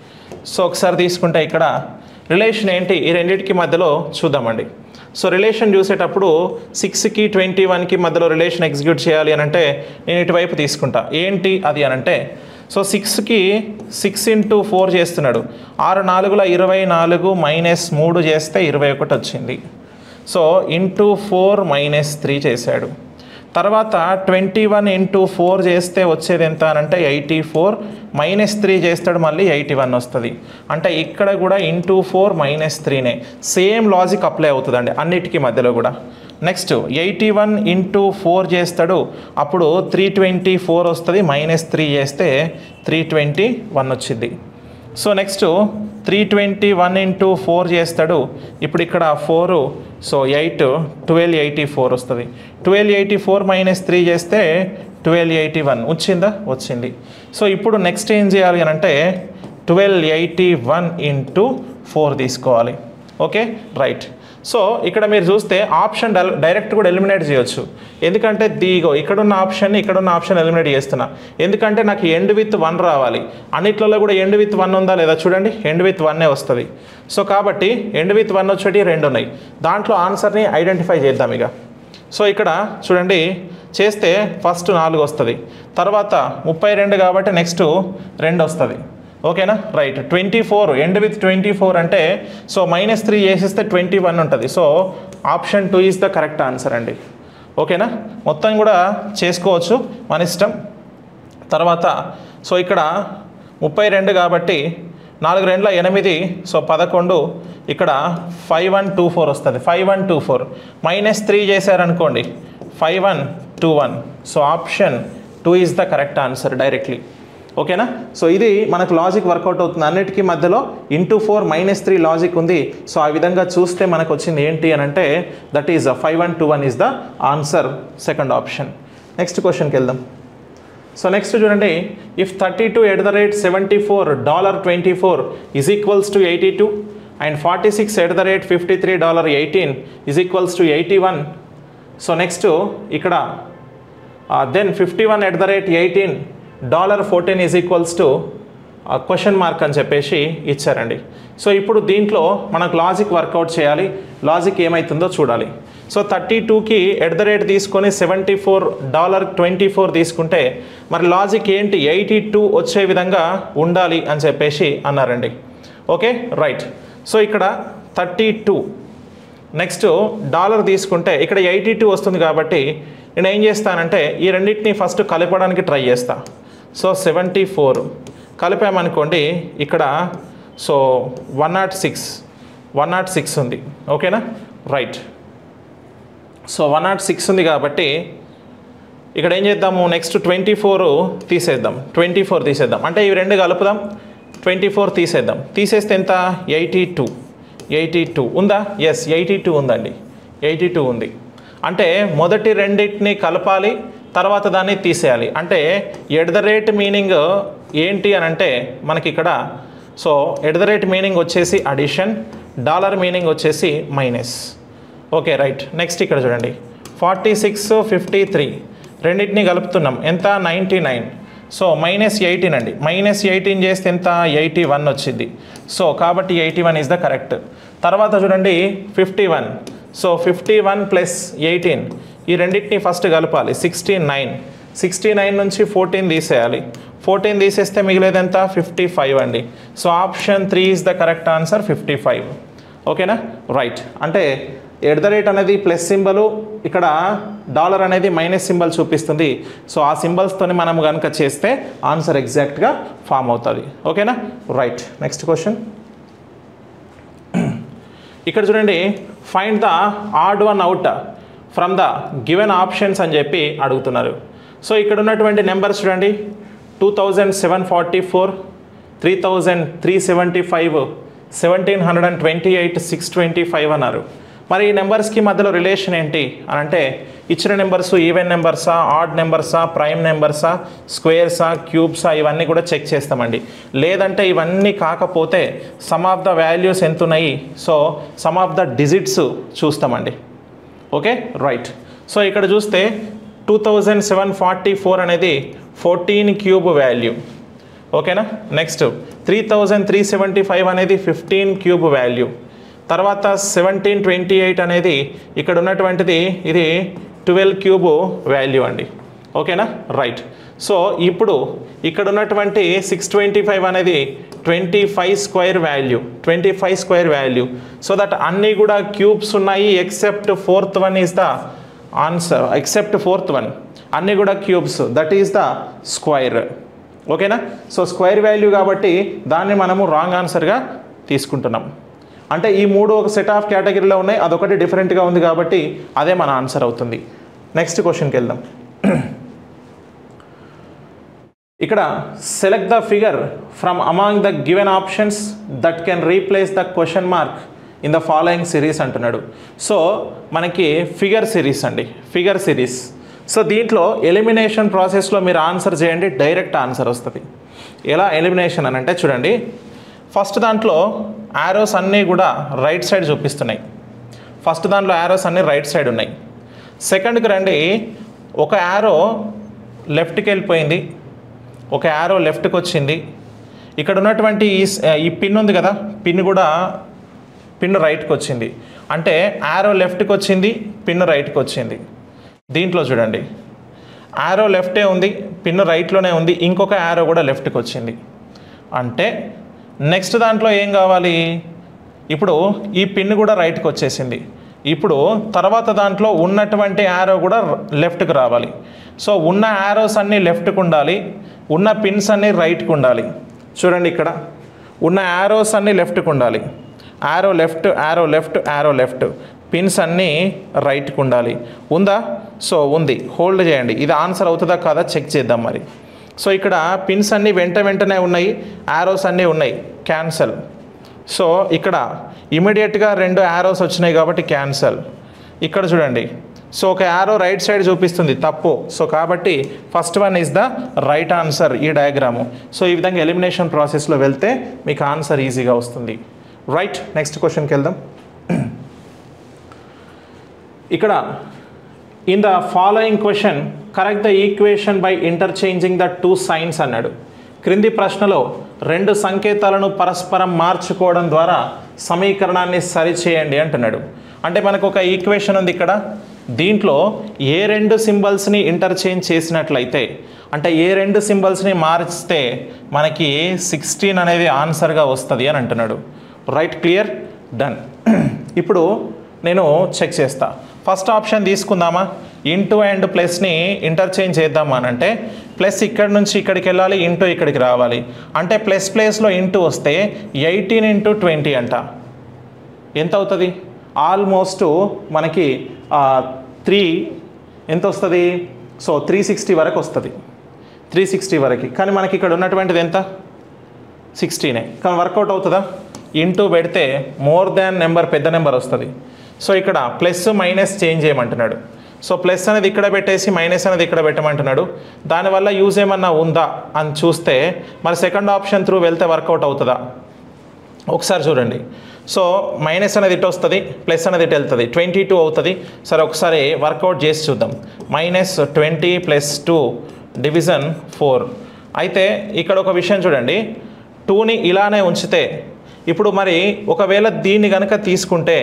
so ఒకసారి తీసుకుంటే ఇక్కడ రిలేషన్ ఏంటి ఈ రెండింటికి మధ్యలో చూద్దామండి సో రిలేషన్ చూసేటప్పుడు సిక్స్కి ట్వంటీ వన్కి మధ్యలో రిలేషన్ ఎగ్జిక్యూట్ చేయాలి అని అంటే నేను ఇటువైపు తీసుకుంటా ఏంటి అది అని అంటే సో సిక్స్కి సిక్స్ ఇంటూ ఫోర్ చేస్తున్నాడు ఆరు నాలుగుల ఇరవై నాలుగు మైనస్ మూడు చేస్తే ఇరవై ఒకటి వచ్చింది so into four minus three చేశాడు తర్వాత ట్వంటీ వన్ ఇంటూ ఫోర్ చేస్తే వచ్చేది ఎంత అని అంటే ఎయిటీ ఫోర్ మైనస్ త్రీ చేస్తాడు మళ్ళీ ఎయిటీ వన్ వస్తుంది అంటే ఇక్కడ కూడా ఇంటూ ఫోర్ మైనస్ త్రీనే సేమ్ లాజిక్ అప్లై అవుతుందండి అన్నిటికీ మధ్యలో కూడా next eighty one into four చేస్తాడు అప్పుడు త్రీ ట్వంటీ ఫోర్ వస్తుంది మైనస్ త్రీ చేస్తే త్రీ ట్వంటీ వన్ వచ్చింది so next three twenty one into four చేస్తాడు ఇప్పుడు ఇక్కడ four so eight twelve eighty four వస్తుంది twelve eighty four minus three చేస్తే ట్వెల్వ్ ఎయిటీ వన్ వచ్చిందా వచ్చింది సో ఇప్పుడు నెక్స్ట్ ఏం చేయాలి అని అంటే twelve eighty one into four తీసుకోవాలి ఓకే రైట్ సో ఇక్కడ మీరు చూస్తే ఆప్షన్ డల్- డైరెక్ట్ కూడా ఎలిమినేట్ చేయొచ్చు ఎందుకంటే దీగో ఇక్కడున్న ఆప్షన్ ఇక్కడున్న ఆప్షన్ ఎలిమినేట్ చేస్తున్నా ఎందుకంటే నాకు ఎండ్ విత్ వన్ రావాలి అన్నిట్లలో కూడా ఎండ్ విత్ వన్ ఉందా లేదా చూడండి ఎండ్ విత్ వన్నే వస్తుంది సో కాబట్టి ఎండ్ విత్ వన్ వచ్చేటి రెండు ఉన్నాయి దాంట్లో ఆన్సర్ని ఐడెంటిఫై చేద్దాం ఇక సో ఇక్కడ చూడండి చేస్తే ఫస్ట్ నాలుగు వస్తుంది తర్వాత ముప్పై రెండు కాబట్టి నెక్స్ట్ రెండు వస్తుంది ఓకేనా right twenty four end with twenty four అంటే సో మైనస్ త్రీ చేసేస్తే ట్వంటీ వన్ ఉంటుంది so option two is the correct answer అండి ఓకేనా మొత్తం కూడా చేసుకోవచ్చు మన ఇష్టం తర్వాత సో ఇక్కడ ముప్పై రెండు కాబట్టి నాలుగు రెండుల ఎనిమిది సో పదకొండు ఇక్కడ ఫైవ్ వన్ టూ ఫోర్ వస్తుంది five one two four minus three చేశారనుకోండి five one two one so option two is the correct answer directly ఓకేనా సో ఇది మనకు లాజిక్ వర్కౌట్ అవుతుంది అన్నిటికీ మధ్యలో into four minus three logic ఉంది సో ఆ విధంగా చూస్తే మనకు వచ్చింది ఏంటి అని అంటే that is five one two one is the answer second option next క్వశ్చన్కి వెళ్దాం సో నెక్స్ట్ చూడండి if thirty two at the rate seventy four dollar twenty four is equals to eighty two and forty six at the rate fifty three dollar eighteen is equals to eighty one so next ఇక్కడ then fifty one at the rate eighteen dollar fourteen is equals to question mark అని చెప్పేసి ఇచ్చారండి so ఇప్పుడు దీంట్లో మనకు logic work out చేయాలి logic ఏమవుతుందో చూడాలి సో థర్టీ టూకి ఎట్ ద రేట్ తీసుకొని seventy four dollar twenty four తీసుకుంటే మరి లాజిక్ ఏంటి ఎయిటీ టూ వచ్చే విధంగా ఉండాలి అని చెప్పేసి అన్నారండి ఓకే రైట్ సో ఇక్కడ థర్టీ టూ నెక్స్ట్ డాలర్ తీసుకుంటే ఇక్కడ ఎయిటీ టూ వస్తుంది కాబట్టి నేను ఏం చేస్తానంటే ఈ రెండింటిని ఫస్ట్ కలపడానికి ట్రై చేస్తా సో సెవెంటీ ఫోర్ కలిపామనుకోండి ఇక్కడ so one not six one not six ఉంది ఓకేనా right so one not six ఉంది కాబట్టి ఇక్కడ ఏం చేద్దాము నెక్స్ట్ ట్వంటీ ఫోర్ తీసేద్దాం ట్వంటీ ఫోర్ తీసేద్దాం అంటే ఇవి రెండు కలుపుదాం ట్వంటీ ఫోర్ తీసేద్దాం తీసేస్తే ఎంత ఎయిటీ టూ ఎయిటీ టూ ఉందా ఎస్ ఎయిటీ టూ ఉందండి ఎయిటీ టూ ఉంది అంటే మొదటి రెండింటిని కలపాలి తర్వాత దాన్ని తీసేయాలి అంటే ఎట్ ద రేట్ మీనింగ్ ఏంటి అని అంటే మనకి ఇక్కడ so at the rate meaning వచ్చేసి అడిషన్ డాలర్ మీనింగ్ వచ్చేసి మైనస్ ఓకే రైట్ నెక్స్ట్ ఇక్కడ చూడండి ఫార్టీ సిక్స్ ఫిఫ్టీ త్రీ రెండింటిని కలుపుతున్నాం ఎంత ninety nine so minus eighteen అండి మైనస్ ఎయిటీన్ చేస్తే ఎంత ఎయిటీ వన్ వచ్చింది సో కాబట్టి eighty one is the correct తర్వాత చూడండి fifty one so fifty one plus eighteen ఈ రెండింటిని ఫస్ట్ కలపాలి సిక్స్టీ నైన్ సిక్స్టీ నైన్ నుంచి ఫోర్టీన్ తీసేయాలి ఫోర్టీన్ తీసేస్తే మిగిలేది ఎంత ఫిఫ్టీ ఫైవ్ అండి so option three is the correct answer fifty five ఓకేనా రైట్ అంటే ఎట్ ద రేట్ అనేది ప్లస్ సింబల్ ఇక్కడ డాలర్ అనేది మైనస్ సింబల్ చూపిస్తుంది సో ఆ సింబల్స్తోని మనం కనుక చేస్తే ఆన్సర్ ఎగ్జాక్ట్గా ఫామ్ అవుతుంది ఓకేనా రైట్ నెక్స్ట్ క్వశ్చన్ ఇక్కడ చూడండి find the odd one out from the given options అని చెప్పి అడుగుతున్నారు సో ఇక్కడ ఉన్నటువంటి నెంబర్స్ చూడండి two thousand seven forty four three thousand three seventy five seventeen hundred and twenty eight six twenty five అన్నారు మరి ఈ నెంబర్స్కి మధ్యలో రిలేషన్ ఏంటి అని అంటే ఇచ్చిన నెంబర్స్ ఈవెన్ నెంబర్సా ఆడ్ నెంబర్సా ప్రైమ్ నెంబర్సా స్క్వేర్సా క్యూబ్సా ఇవన్నీ కూడా చెక్ చేస్తామండి లేదంటే ఇవన్నీ కాకపోతే సమ్ ఆఫ్ ద వాల్యూస్ ఎంత ఉన్నాయి so sum of the digits చూస్తామండి ఓకే రైట్ సో ఇక్కడ చూస్తే two thousand seven forty four అనేది ఫోర్టీన్ క్యూబ్ వాల్యూ ఓకేనా next three thousand three seventy five అనేది ఫిఫ్టీన్ క్యూబ్ వాల్యూ తర్వాత సెవెంటీన్ ట్వంటీ ఎయిట్ అనేది ఇక్కడ ఉన్నటువంటిది ఇది ట్వెల్వ్ క్యూబ్ వాల్యూ అండి ఓకేనా రైట్ సో ఇప్పుడు ఇక్కడ ఉన్నటువంటి సిక్స్ ట్వంటీ ఫైవ్ అనేది twenty five square value twenty five square value so that అన్నీ కూడా క్యూబ్స్ ఉన్నాయి except fourth one is the answer except fourth one అన్నీ కూడా cubes that is the square ఓకేనా సో స్క్వేర్ వాల్యూ కాబట్టి దాన్ని మనము రాంగ్ ఆన్సర్గా తీసుకుంటున్నాం అంటే ఈ మూడు ఒక సెట్ ఆఫ్ కేటగిరీలో ఉన్నాయి అదొకటి డిఫరెంట్గా ఉంది కాబట్టి అదే మన ఆన్సర్ అవుతుంది నెక్స్ట్ క్వశ్చన్కి వెళ్దాం ఇక్కడ select the figure from among the given options that can replace the question mark in the following series అంటున్నాడు సో మనకి ఫిగర్ సిరీస్ అండి ఫిగర్ సిరీస్ సో దీంట్లో ఎలిమినేషన్ ప్రాసెస్లో మీరు ఆన్సర్ చేయండి డైరెక్ట్ ఆన్సర్ వస్తుంది ఎలా ఎలిమినేషన్ అని అంటే చూడండి ఫస్ట్ దాంట్లో యారోస్ అన్నీ కూడా రైట్ సైడ్ చూపిస్తున్నాయి ఫస్ట్ దాంట్లో యారోస్ అన్నీ రైట్ సైడ్ ఉన్నాయి సెకండ్కి రండి ఒక యారో లెఫ్ట్కి వెళ్ళిపోయింది ఒక యారో లెఫ్ట్కి వచ్చింది ఇక్కడ ఉన్నటువంటి ఈ స్- ఈ పిన్ ఉంది కదా పిన్ కూడా పిన్ రైట్కి వచ్చింది అంటే యారో లెఫ్ట్కి వచ్చింది పిన్ రైట్కి వచ్చింది దీంట్లో చూడండి యారో లెఫ్టే ఉంది పిన్ రైట్లోనే ఉంది ఇంకొక యారో కూడా లెఫ్ట్కి వచ్చింది అంటే నెక్స్ట్ దాంట్లో ఏం కావాలి ఇప్పుడు ఈ పిన్ కూడా రైట్కి వచ్చేసింది ఇప్పుడు తర్వాత దాంట్లో ఉన్నటువంటి యారో కూడా లెఫ్ట్కి రావాలి సో ఉన్న యారోస్ అన్నీ లెఫ్ట్కి ఉండాలి ఉన్న పిన్స్ అన్నీ రైట్కి ఉండాలి చూడండి ఇక్కడ ఉన్న యారోస్ అన్నీ లెఫ్ట్కి ఉండాలి arrow left arrow left arrow left pins అన్నీ రైట్కి ఉండాలి ఉందా సో ఉంది హోల్డ్ చేయండి ఇది ఆన్సర్ అవుతుందా కాదా చెక్ చేద్దాం మరి సో ఇక్కడ పిన్స్ అన్నీ వెంట వెంటనే ఉన్నాయి యారోస్ అన్నీ ఉన్నాయి క్యాన్సల్ సో ఇక్కడ ఇమీడియట్గా రెండు యారోస్ వచ్చినాయి కాబట్టి క్యాన్సల్ ఇక్కడ చూడండి సో ఒక యారో రైట్ సైడ్ చూపిస్తుంది తప్పు సో కాబట్టి first one is the right answer ఈ డయాగ్రాము సో ఈ విధంగా ఎలిమినేషన్ ప్రాసెస్లో వెళ్తే మీకు ఆన్సర్ ఈజీగా వస్తుంది రైట్ నెక్స్ట్ క్వశ్చన్కి వెళ్దాం ఇక్కడ in the following question correct the equation by interchanging the two signs అన్నాడు క్రింది ప్రశ్నలో రెండు సంకేతాలను పరస్పరం మార్చుకోవడం ద్వారా సమీకరణాన్ని సరిచేయండి అంటున్నాడు అంటే మనకు ఒక ఈక్వేషన్ ఉంది ఇక్కడ దీంట్లో ఏ రెండు సింబల్స్ని ఇంటర్చేంజ్ చేసినట్లయితే అంటే ఏ రెండు సింబల్స్ని మార్చితే మనకి సిక్స్టీన్ అనేది ఆన్సర్గా వస్తుంది అని అంటున్నాడు రైట్ క్లియర్ డన్ ఇప్పుడు నేను చెక్ చేస్తా ఫస్ట్ ఆప్షన్ తీసుకుందామా ఇంటూ అండ్ ప్లస్ని ఇంటర్చేంజ్ చేద్దామా అని అంటే ప్లస్ ఇక్కడ నుంచి ఇక్కడికి వెళ్ళాలి ఇంటూ ఇక్కడికి రావాలి అంటే ప్లస్ ప్లేస్లో ఇంటూ వస్తే ఎయిటీన్ ఇంటూ ట్వంటీ అంట ఎంత అవుతుంది ఆల్మోస్ట్ మనకి త్రీ ఎంత వస్తుంది సో త్రీ సిక్స్టీ వరకు వస్తుంది త్రీ సిక్స్టీ వరకు కానీ మనకి ఇక్కడ ఉన్నటువంటిది ఎంత సిక్స్టీనే కానీ వర్కౌట్ అవుతుందా ఇంటూ పెడితే మోర్ దాన్ నెంబర్ పెద్ద నెంబర్ వస్తుంది సో ఇక్కడ ప్లస్ మైనస్ చేంజ్ చేయమంటున్నాడు సో ప్లస్ అనేది ఇక్కడ పెట్టేసి మైనస్ అనేది ఇక్కడ పెట్టమంటున్నాడు దానివల్ల యూజ్ ఏమన్నా ఉందా అని చూస్తే మరి సెకండ్ ఆప్షన్ త్రూ వెళ్తే వర్కౌట్ అవుతుందా ఒకసారి చూడండి సో మైనస్ అనేది ఇటు వస్తుంది ప్లస్ అనేది ఇటు వెళ్తుంది ట్వంటీ టూ అవుతుంది సరే ఒకసారి వర్కౌట్ చేసి చూద్దాం minus twenty plus two division four అయితే ఇక్కడ ఒక విషయం చూడండి టూని ఇలానే ఉంచితే ఇప్పుడు మరి ఒకవేళ దీన్ని కనుక తీసుకుంటే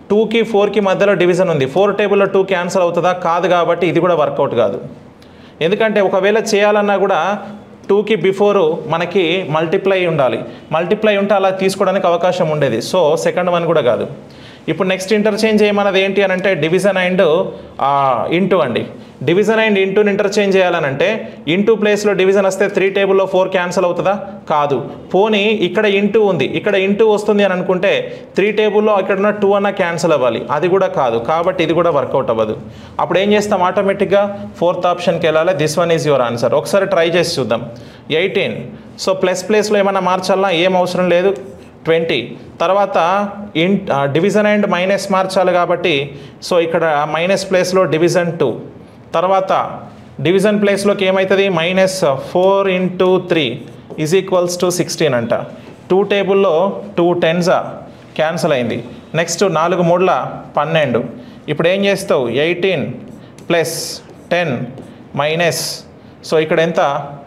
టూకి ఫోర్కి మధ్యలో డివిజన్ ఉంది ఫోర్ టేబుల్లో టూ క్యాన్సల్ అవుతుందా కాదు కాబట్టి ఇది కూడా వర్కౌట్ కాదు ఎందుకంటే ఒకవేళ చేయాలన్నా కూడా టూకి బిఫోర్ మనకి మల్టిప్లై ఉండాలి మల్టిప్లై ఉంటే అలా తీసుకోవడానికి అవకాశం ఉండేది సో సెకండ్ వన్ కూడా కాదు ఇప్పుడు నెక్స్ట్ ఇంటర్చేంజ్ చేయమన్నది ఏంటి అని అంటే డివిజన్ అండ్ ఇంటూ అండి డివిజన్ అండ్ ఇంటూని ఇంటర్చేంజ్ చేయాలనంటే ఇంటూ ప్లేస్లో డివిజన్ వస్తే త్రీ టేబుల్లో ఫోర్ క్యాన్సిల్ అవుతుందా కాదు పోనీ ఇక్కడ ఇంటూ ఉంది ఇక్కడ ఇంటూ వస్తుంది అని అనుకుంటే త్రీ టేబుల్లో ఇక్కడ ఉన్న టూ అన్న క్యాన్సిల్ అవ్వాలి అది కూడా కాదు కాబట్టి ఇది కూడా వర్కౌట్ అవ్వదు అప్పుడు ఏం చేస్తాం ఆటోమేటిక్గా ఫోర్త్ ఆప్షన్కి వెళ్ళాలి this one is your answer ఒకసారి ట్రై చేసి చూద్దాం ఎయిటీన్ సో ప్లస్ ప్లేస్లో ఏమైనా మార్చాలన్నా ఏం అవసరం లేదు ట్వంటీ తర్వాత ఇన్ డివిజన్ అండ్ మైనస్ మార్చాలి కాబట్టి సో ఇక్కడ మైనస్ ప్లేస్లో డివిజన్ టూ తర్వాత డివిజన్ ప్లేస్లోకి ఏమవుతుంది minus four into three is equals to sixteen అంట టూ టేబుల్లో టూ టెన్సా క్యాన్సిల్ అయింది నెక్స్ట్ నాలుగు మూడుల పన్నెండు ఇప్పుడు ఏం చేస్తావు eighteen plus ten minus so ఇక్కడ ఎంత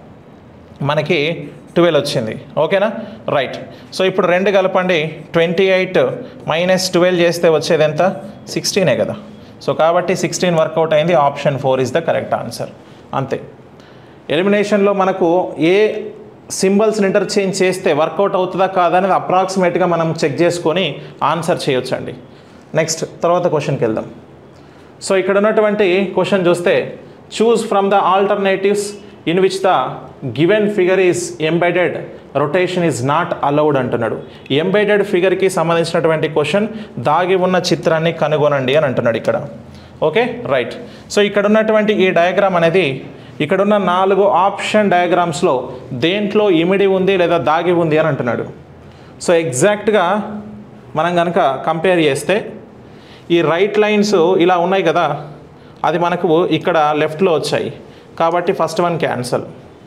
మనకి ట్వెల్వ్ వచ్చింది ఓకేనా రైట్ సో ఇప్పుడు రెండు కలపండి ట్వంటీ ఎయిట్ మైనస్ ట్వెల్వ్ చేస్తే వచ్చేది ఎంత సిక్స్టీనే కదా సో కాబట్టి సిక్స్టీన్ వర్కౌట్ అయింది option four is the correct answer అంతే ఎలిమినేషన్లో మనకు ఏ సింబల్స్ని ఇంటర్చేంజ్ చేస్తే వర్కౌట్ అవుతుందా కాదా అనేది అప్రాక్సిమేట్గా మనం చెక్ చేసుకొని ఆన్సర్ చేయొచ్చండి నెక్స్ట్ తర్వాత క్వశ్చన్కి వెళ్దాం సో ఇక్కడ ఉన్నటువంటి క్వశ్చన్ చూస్తే choose from the alternatives in which the given figure is embedded rotation is not allowed అంటున్నాడు ఎంబెడెడ్ ఫిగర్కి సంబంధించినటువంటి క్వశ్చన్ దాగి ఉన్న చిత్రాన్ని కనుగొనండి అని అంటున్నాడు ఇక్కడ ఓకే రైట్ సో ఇక్కడ ఉన్నటువంటి ఈ డయాగ్రామ్ అనేది ఇక్కడున్న నాలుగు ఆప్షన్ డయాగ్రామ్స్లో దేంట్లో ఇమిడి ఉంది లేదా దాగి ఉంది అని అంటున్నాడు సో ఎగ్జాక్ట్గా మనం కనుక కంపేర్ చేస్తే ఈ రైట్ లైన్స్ ఇలా ఉన్నాయి కదా అది మనకు ఇక్కడ లెఫ్ట్లో వచ్చాయి కాబట్టి first one cancel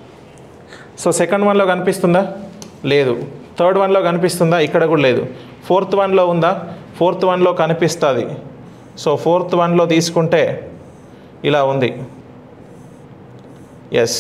so second వన్లో కనిపిస్తుందా లేదు థర్డ్ వన్లో కనిపిస్తుందా ఇక్కడ కూడా లేదు ఫోర్త్ వన్లో ఉందా ఫోర్త్ వన్లో కనిపిస్తుంది సో ఫోర్త్ వన్లో తీసుకుంటే ఇలా ఉంది ఎస్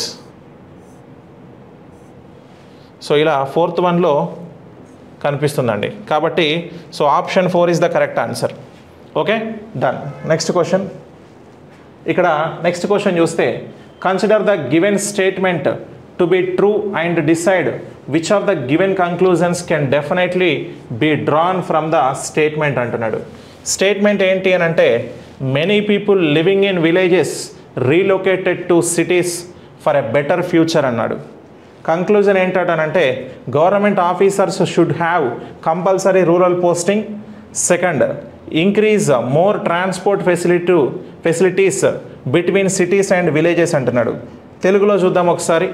సో ఇలా ఫోర్త్ వన్లో కనిపిస్తుందండి కాబట్టి so option four is the correct answer okay done next question ఇక్కడ నెక్స్ట్ క్వశ్చన్ చూస్తే consider the given statement to be true and decide which of the given conclusions can definitely be drawn from the statement అంటున్నాడు statement ఏంటి అని అంటే many people living in villages relocated to cities for a better future అన్నాడు conclusion ఏంటంటే government officers should have compulsory rural posting second increase more transport facility facilities between cities and villages అంటున్నాడు తెలుగులో చూద్దాం ఒకసారి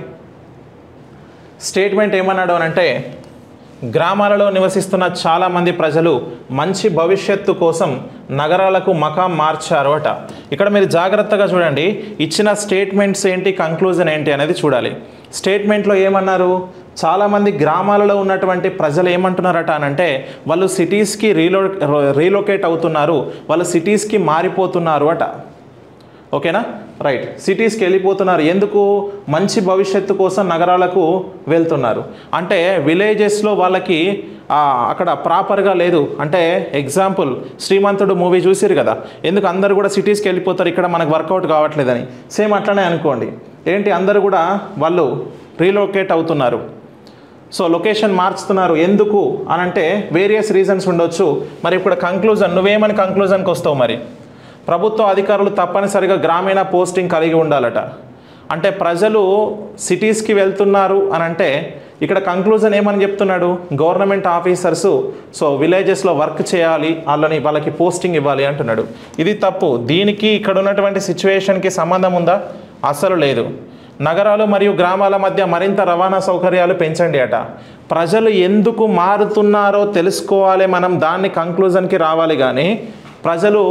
statement ఏమన్నాడు అని అంటే గ్రామాలలో నివసిస్తున్న చాలామంది ప్రజలు మంచి భవిష్యత్తు కోసం నగరాలకు మకాం మార్చారు అట ఇక్కడ మీరు జాగ్రత్తగా చూడండి ఇచ్చిన స్టేట్మెంట్స్ ఏంటి కంక్లూజన్ ఏంటి అనేది చూడాలి స్టేట్మెంట్లో ఏమన్నారు చాలామంది గ్రామాలలో ఉన్నటువంటి ప్రజలు ఏమంటున్నారట అని అంటే వాళ్ళు సిటీస్కి రీలో రీలొకేట్ అవుతున్నారు వాళ్ళు సిటీస్కి మారిపోతున్నారు అట ఓకేనా రైట్ సిటీస్కి వెళ్ళిపోతున్నారు ఎందుకు మంచి భవిష్యత్తు కోసం నగరాలకు వెళ్తున్నారు అంటే విలేజెస్లో వాళ్ళకి ఆ, అక్కడ ప్రాపర్గా లేదు అంటే ఎగ్జాంపుల్ శ్రీమంతుడు మూవీ చూసిరు కదా ఎందుకు అందరు కూడా సిటీస్కి వెళ్ళిపోతారు ఇక్కడ మనకు వర్కౌట్ కావట్లేదని సేమ్ అట్లనే అనుకోండి ఏంటి అందరు కూడా వాళ్ళు రీలొకేట్ అవుతున్నారు సో లొకేషన్ మార్చుతున్నారు ఎందుకు అని అంటే వేరియస్ రీజన్స్ ఉండొచ్చు మరి ఇప్పుడు కంక్లూజన్ నువ్వేమని కంక్లూజన్కి వస్తావు మరి ప్రభుత్వ అధికారులు తప్పనిసరిగా గ్రామీణ పోస్టింగ్ కలిగి ఉండాలట అంటే ప్రజలు సిటీస్కి వెళ్తున్నారు అని అంటే ఇక్కడ కంక్లూజన్ ఏమని చెప్తున్నాడు గవర్నమెంట్ ఆఫీసర్స్ సో విలేజెస్లో వర్క్ చేయాలి వాళ్ళని వాళ్ళకి పోస్టింగ్ ఇవ్వాలి అంటున్నాడు ఇది తప్పు దీనికి ఇక్కడ ఉన్నటువంటి సిచ్యువేషన్కి సంబంధం ఉందా అసలు లేదు నగరాలు మరియు గ్రామాల మధ్య మరింత రవాణా సౌకర్యాలు పెంచండి అట ప్రజలు ఎందుకు మారుతున్నారో తెలుసుకోవాలి మనం దాన్ని కంక్లూజన్కి రావాలి కానీ ప్రజలు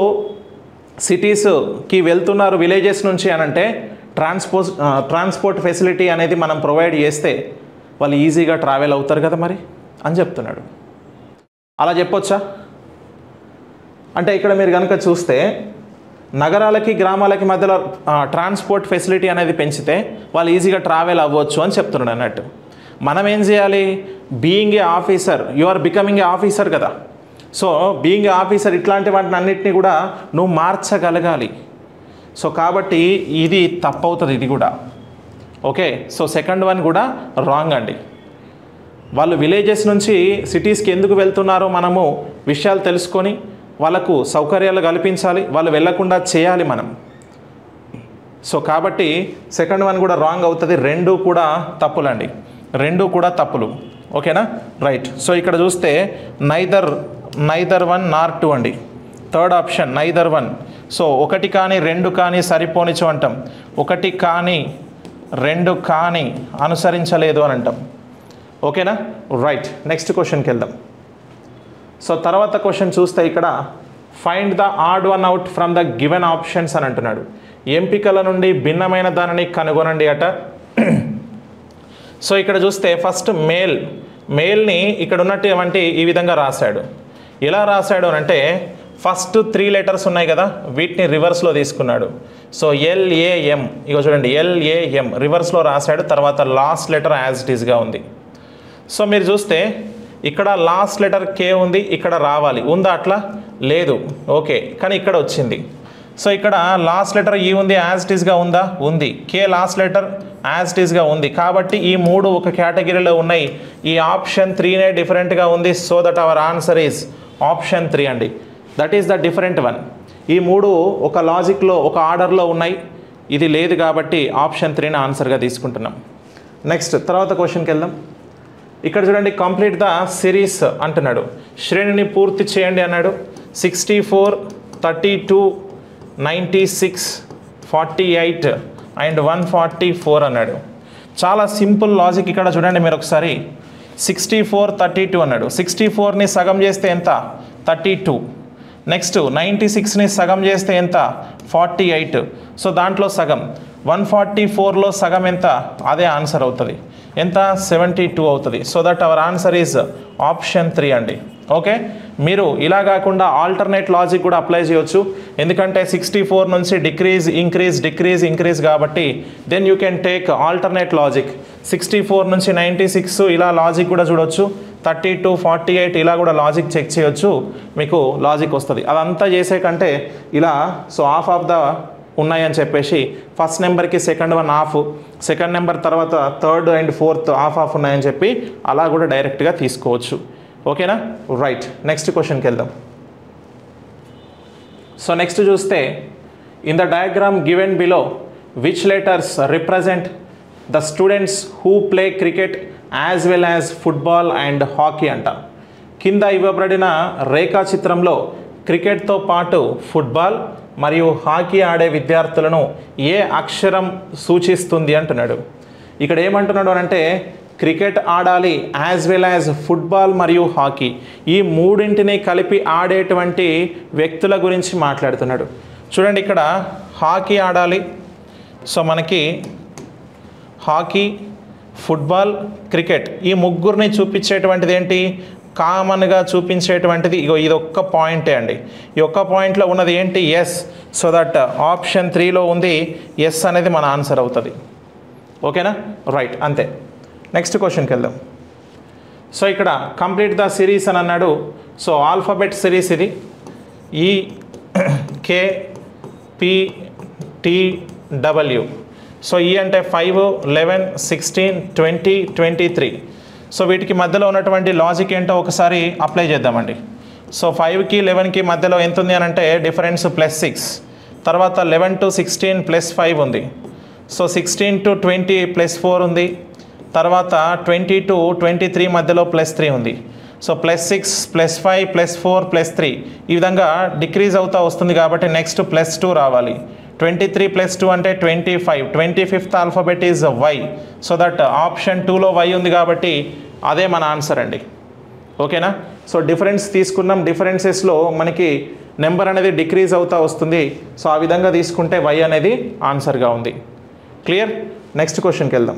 సిటీస్కి వెళ్తున్నారు విలేజెస్ నుంచి అని అంటే ట్రాన్స్పోర్ట్ ట్రాన్స్పోర్ట్ ఫెసిలిటీ అనేది మనం ప్రొవైడ్ చేస్తే వాళ్ళు ఈజీగా ట్రావెల్ అవుతారు కదా మరి అని చెప్తున్నాడు అలా చెప్పొచ్చా అంటే ఇక్కడ మీరు కనుక చూస్తే నగరాలకి గ్రామాలకి మధ్యలో ఆ, ట్రాన్స్పోర్ట్ ఫెసిలిటీ అనేది పెంచితే వాళ్ళు ఈజీగా ట్రావెల్ అవ్వచ్చు అని చెప్తున్నాడు అన్నట్టు మనం ఏం చేయాలి being a officer you are becoming a officer కదా సో బీయింగ్ ఆఫీసర్ ఇట్లాంటి వాటిని అన్నిటిని కూడా నువ్వు మార్చగలగాలి సో కాబట్టి ఇది తప్పవుతుంది ఇది కూడా ఓకే సో సెకండ్ వన్ కూడా రాంగ్ అండి వాళ్ళు విలేజెస్ నుంచి సిటీస్కి ఎందుకు వెళ్తున్నారో మనము విషయాలు తెలుసుకొని వాళ్ళకు సౌకర్యాలు కల్పించాలి వాళ్ళు వెళ్లకుండా చేయాలి మనం సో కాబట్టి సెకండ్ వన్ కూడా రాంగ్ అవుతుంది రెండు కూడా తప్పులండి రెండు కూడా తప్పులు ఓకేనా రైట్ సో ఇక్కడ చూస్తే neither neither one nor two అండి third option neither one so ఒకటి కానీ రెండు కానీ సరిపోనిచు అంటాం ఒకటి కానీ రెండు కానీ అనుసరించలేదు అని అంటాం ఓకేనా రైట్ నెక్స్ట్ క్వశ్చన్కి వెళ్దాం సో తర్వాత క్వశ్చన్ చూస్తే ఇక్కడ find the odd one out from the given options అని అంటున్నాడు ఎంపికల నుండి భిన్నమైన దానిని కనుగొనండి అట సో ఇక్కడ చూస్తే ఫస్ట్ మేల్ మేల్ని ఇక్కడ ఉన్నటువంటి ఈ విధంగా రాశాడు ఎలా రాశాడు అని అంటే ఫస్ట్ త్రీ లెటర్స్ ఉన్నాయి కదా వీటిని రివర్స్లో తీసుకున్నాడు సో ఎల్ఏఎం ఇక చూడండి ఎల్ఏఎం రివర్స్లో రాశాడు తర్వాత లాస్ట్ లెటర్ యాజ్ ఇట్ ఈస్గా ఉంది సో మీరు చూస్తే ఇక్కడ లాస్ట్ లెటర్ కే ఉంది ఇక్కడ రావాలి ఉందా అట్లా లేదు ఓకే కానీ ఇక్కడ వచ్చింది సో ఇక్కడ లాస్ట్ లెటర్ ఈ ఉంది యాజ్ ఇట్ ఈస్గా ఉందా ఉంది K last letter as it ఈస్గా ఉంది కాబట్టి ఈ మూడు ఒక కేటగిరీలో ఉన్నాయి ఈ ఆప్షన్ త్రీనే డిఫరెంట్గా ఉంది so that our answer is option three అండి that is the different one ఈ మూడు ఒక లాజిక్లో ఒక ఆర్డర్లో ఉన్నాయి ఇది లేదు కాబట్టి ఆప్షన్ త్రీని ఆన్సర్గా తీసుకుంటున్నాం నెక్స్ట్ తర్వాత క్వశ్చన్కి వెళ్దాం ఇక్కడ చూడండి కంప్లీట్ ద సిరీస్ అంటున్నాడు శ్రేణిని పూర్తి చేయండి అన్నాడు sixty four thirty two ninety six forty eight and one forty four అన్నాడు చాలా సింపుల్ లాజిక్ ఇక్కడ చూడండి మీరు ఒకసారి సిక్స్టీ ఫోర్ థర్టీ టూ అన్నాడు సిక్స్టీ ఫోర్ని సగం చేస్తే ఎంత థర్టీ టూ నెక్స్ట్ నైంటీ సిక్స్ని సగం చేస్తే ఎంత ఫార్టీ ఎయిట్ సో దాంట్లో సగం వన్ ఫార్టీ ఫోర్లో సగం ఎంత అదే ఆన్సర్ అవుతుంది ఎంత సెవెంటీ టూ అవుతుంది so that our answer is option three అండి ఓకే మీరు ఇలా కాకుండా ఆల్టర్నేట్ లాజిక్ కూడా అప్లై చేయొచ్చు ఎందుకంటే సిక్స్టీ ఫోర్ నుంచి డిక్రీజ్ ఇంక్రీజ్ డిక్రీజ్ ఇంక్రీజ్ కాబట్టి then you can take alternate logic sixty four నుంచి నైంటీ సిక్స్ ఇలా లాజిక్ కూడా చూడొచ్చు థర్టీ టు ఫార్టీ ఎయిట్ ఇలా కూడా లాజిక్ చెక్ చేయొచ్చు మీకు లాజిక్ వస్తుంది అదంతా చేసే కంటే ఇలా సో హాఫ్ ఆఫ్ ద ఉన్నాయని చెప్పేసి ఫస్ట్ నెంబర్కి second one half second number తర్వాత third and fourth half half ఉన్నాయని చెప్పి అలా కూడా డైరెక్ట్గా తీసుకోవచ్చు ఓకేనా రైట్ నెక్స్ట్ క్వశ్చన్కి వెళ్దాం సో నెక్స్ట్ చూస్తే in the diagram given below which letters represent the students who play cricket as well as football and hockey అంట కింద ఇవ్వబడిన రేఖాచిత్రంలో క్రికెట్తో పాటు ఫుట్బాల్ మరియు హాకీ ఆడే విద్యార్థులను ఏ అక్షరం సూచిస్తుంది అంటున్నాడు ఇక్కడ ఏమంటున్నాడు అని అంటే క్రికెట్ ఆడాలి యాజ్ వెల్ యాజ్ ఫుట్బాల్ మరియు హాకీ ఈ మూడింటిని కలిపి ఆడేటువంటి వ్యక్తుల గురించి మాట్లాడుతున్నాడు చూడండి ఇక్కడ హాకీ ఆడాలి సో మనకి హాకీ ఫుట్బాల్ క్రికెట్ ఈ ముగ్గురిని చూపించేటువంటిది ఏంటి కామన్గా చూపించేటువంటిది ఇగో ఇది ఒక్క పాయింటే అండి ఈ ఒక్క పాయింట్లో ఉన్నది ఏంటి ఎస్ సో దట్ ఆప్షన్ త్రీలో ఉంది ఎస్ అనేది మన ఆన్సర్ అవుతుంది ఓకేనా రైట్ అంతే నెక్స్ట్ క్వశ్చన్కి వెళ్దాం సో ఇక్కడ కంప్లీట్ ద సిరీస్ అని అన్నాడు సో ఆల్ఫాబెట్ సిరీస్ ఇది E K P T W so E అంటే five eleven sixteen twenty twenty three so వీటికి మధ్యలో ఉన్నటువంటి లాజిక్ ఏంటో ఒకసారి అప్లై చేద్దామండి సో ఫైవ్కి లెవెన్కి మధ్యలో ఎంత ఉంది అని అంటే డిఫరెన్స్ ప్లస్ సిక్స్ తర్వాత eleven to sixteen plus five ఉంది so sixteen to twenty plus four ఉంది తర్వాత ట్వంటీ టు ట్వంటీ త్రీ మధ్యలో ప్లస్ త్రీ ఉంది so plus six plus five plus four plus three ఈ విధంగా డిక్రీజ్ అవుతా వస్తుంది కాబట్టి నెక్స్ట్ ప్లస్ టూ రావాలి ట్వంటీ త్రీ ప్లస్ టూ అంటే twenty five twenty fifth alphabet is Y so that option టూలో వై ఉంది కాబట్టి అదే మన ఆన్సర్ అండి ఓకేనా సో డిఫరెన్స్ తీసుకున్నాం డిఫరెన్సెస్లో మనకి నెంబర్ అనేది డిక్రీజ్ అవుతా వస్తుంది సో ఆ విధంగా తీసుకుంటే వై అనేది ఆన్సర్గా ఉంది క్లియర్ నెక్స్ట్ క్వశ్చన్కి వెళ్దాం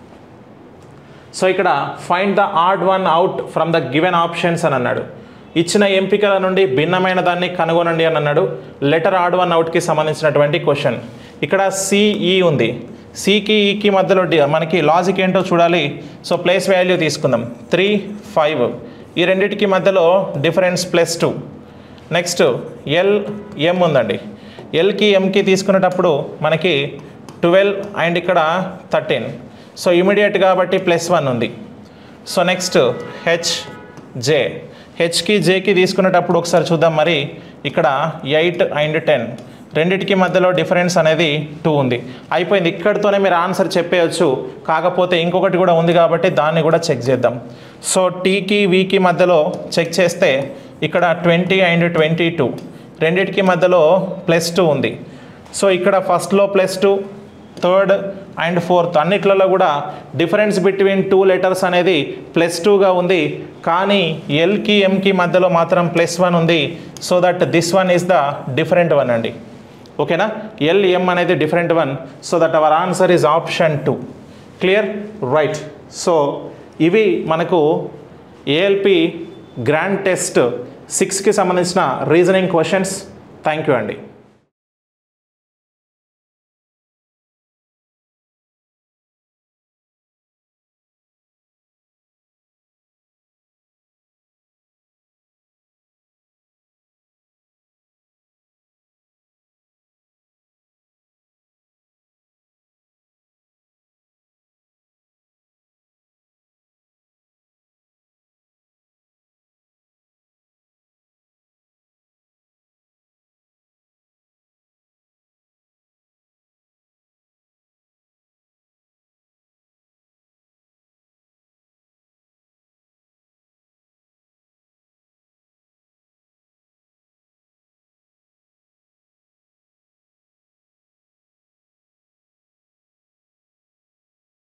సో ఇక్కడ find the odd one out from the given options అని అన్నాడు ఇచ్చిన ఎంపికల నుండి భిన్నమైన దాన్ని కనుగొనండి అని అన్నాడు లెటర్ ఆడ్ వన్ అవుట్కి సంబంధించినటువంటి క్వశ్చన్ ఇక్కడ సిఈ ఉంది సికి ఈకి మధ్యలో డి- మనకి లాజిక్ ఏంటో చూడాలి సో ప్లేస్ వాల్యూ తీసుకుందాం త్రీ ఫైవ్ ఈ రెండిటికి మధ్యలో difference plus two next L M ఉందండి ఎల్కి ఎంకి తీసుకునేటప్పుడు మనకి ట్వెల్వ్ అండ్ ఇక్కడ థర్టీన్ సో ఇమీడియట్ కాబట్టి ప్లస్ వన్ ఉంది సో నెక్స్ట్ హెచ్ జే హెచ్కి జేకి తీసుకునేటప్పుడు ఒకసారి చూద్దాం మరి ఇక్కడ ఎయిట్ అండ్ టెన్ రెండిటికి మధ్యలో డిఫరెన్స్ అనేది టూ ఉంది అయిపోయింది ఇక్కడితోనే మీరు ఆన్సర్ చెప్పేయచ్చు కాకపోతే ఇంకొకటి కూడా ఉంది కాబట్టి దాన్ని కూడా చెక్ చేద్దాం సో టీకి వీకి మధ్యలో చెక్ చేస్తే ఇక్కడ ట్వంటీ అండ్ ట్వంటీ టూ రెండిటికి మధ్యలో ప్లస్ టూ ఉంది సో ఇక్కడ ఫస్ట్లో plus two third and fourth అన్నిట్లలో కూడా డిఫరెన్స్ బిట్వీన్ టూ లెటర్స్ అనేది ప్లస్ టూగా ఉంది కానీ ఎల్కి ఎంకి మధ్యలో మాత్రం ప్లస్ వన్ ఉంది so that this one is the different one అండి ఓకేనా ఎల్ ఎం అనేది different one so that our answer is option two clear right so ఇవి మనకు ఏఎల్పి గ్రాండ్ టెస్ట్ సిక్స్కి సంబంధించిన రీజనింగ్ క్వశ్చన్స్ థ్యాంక్ యూ అండి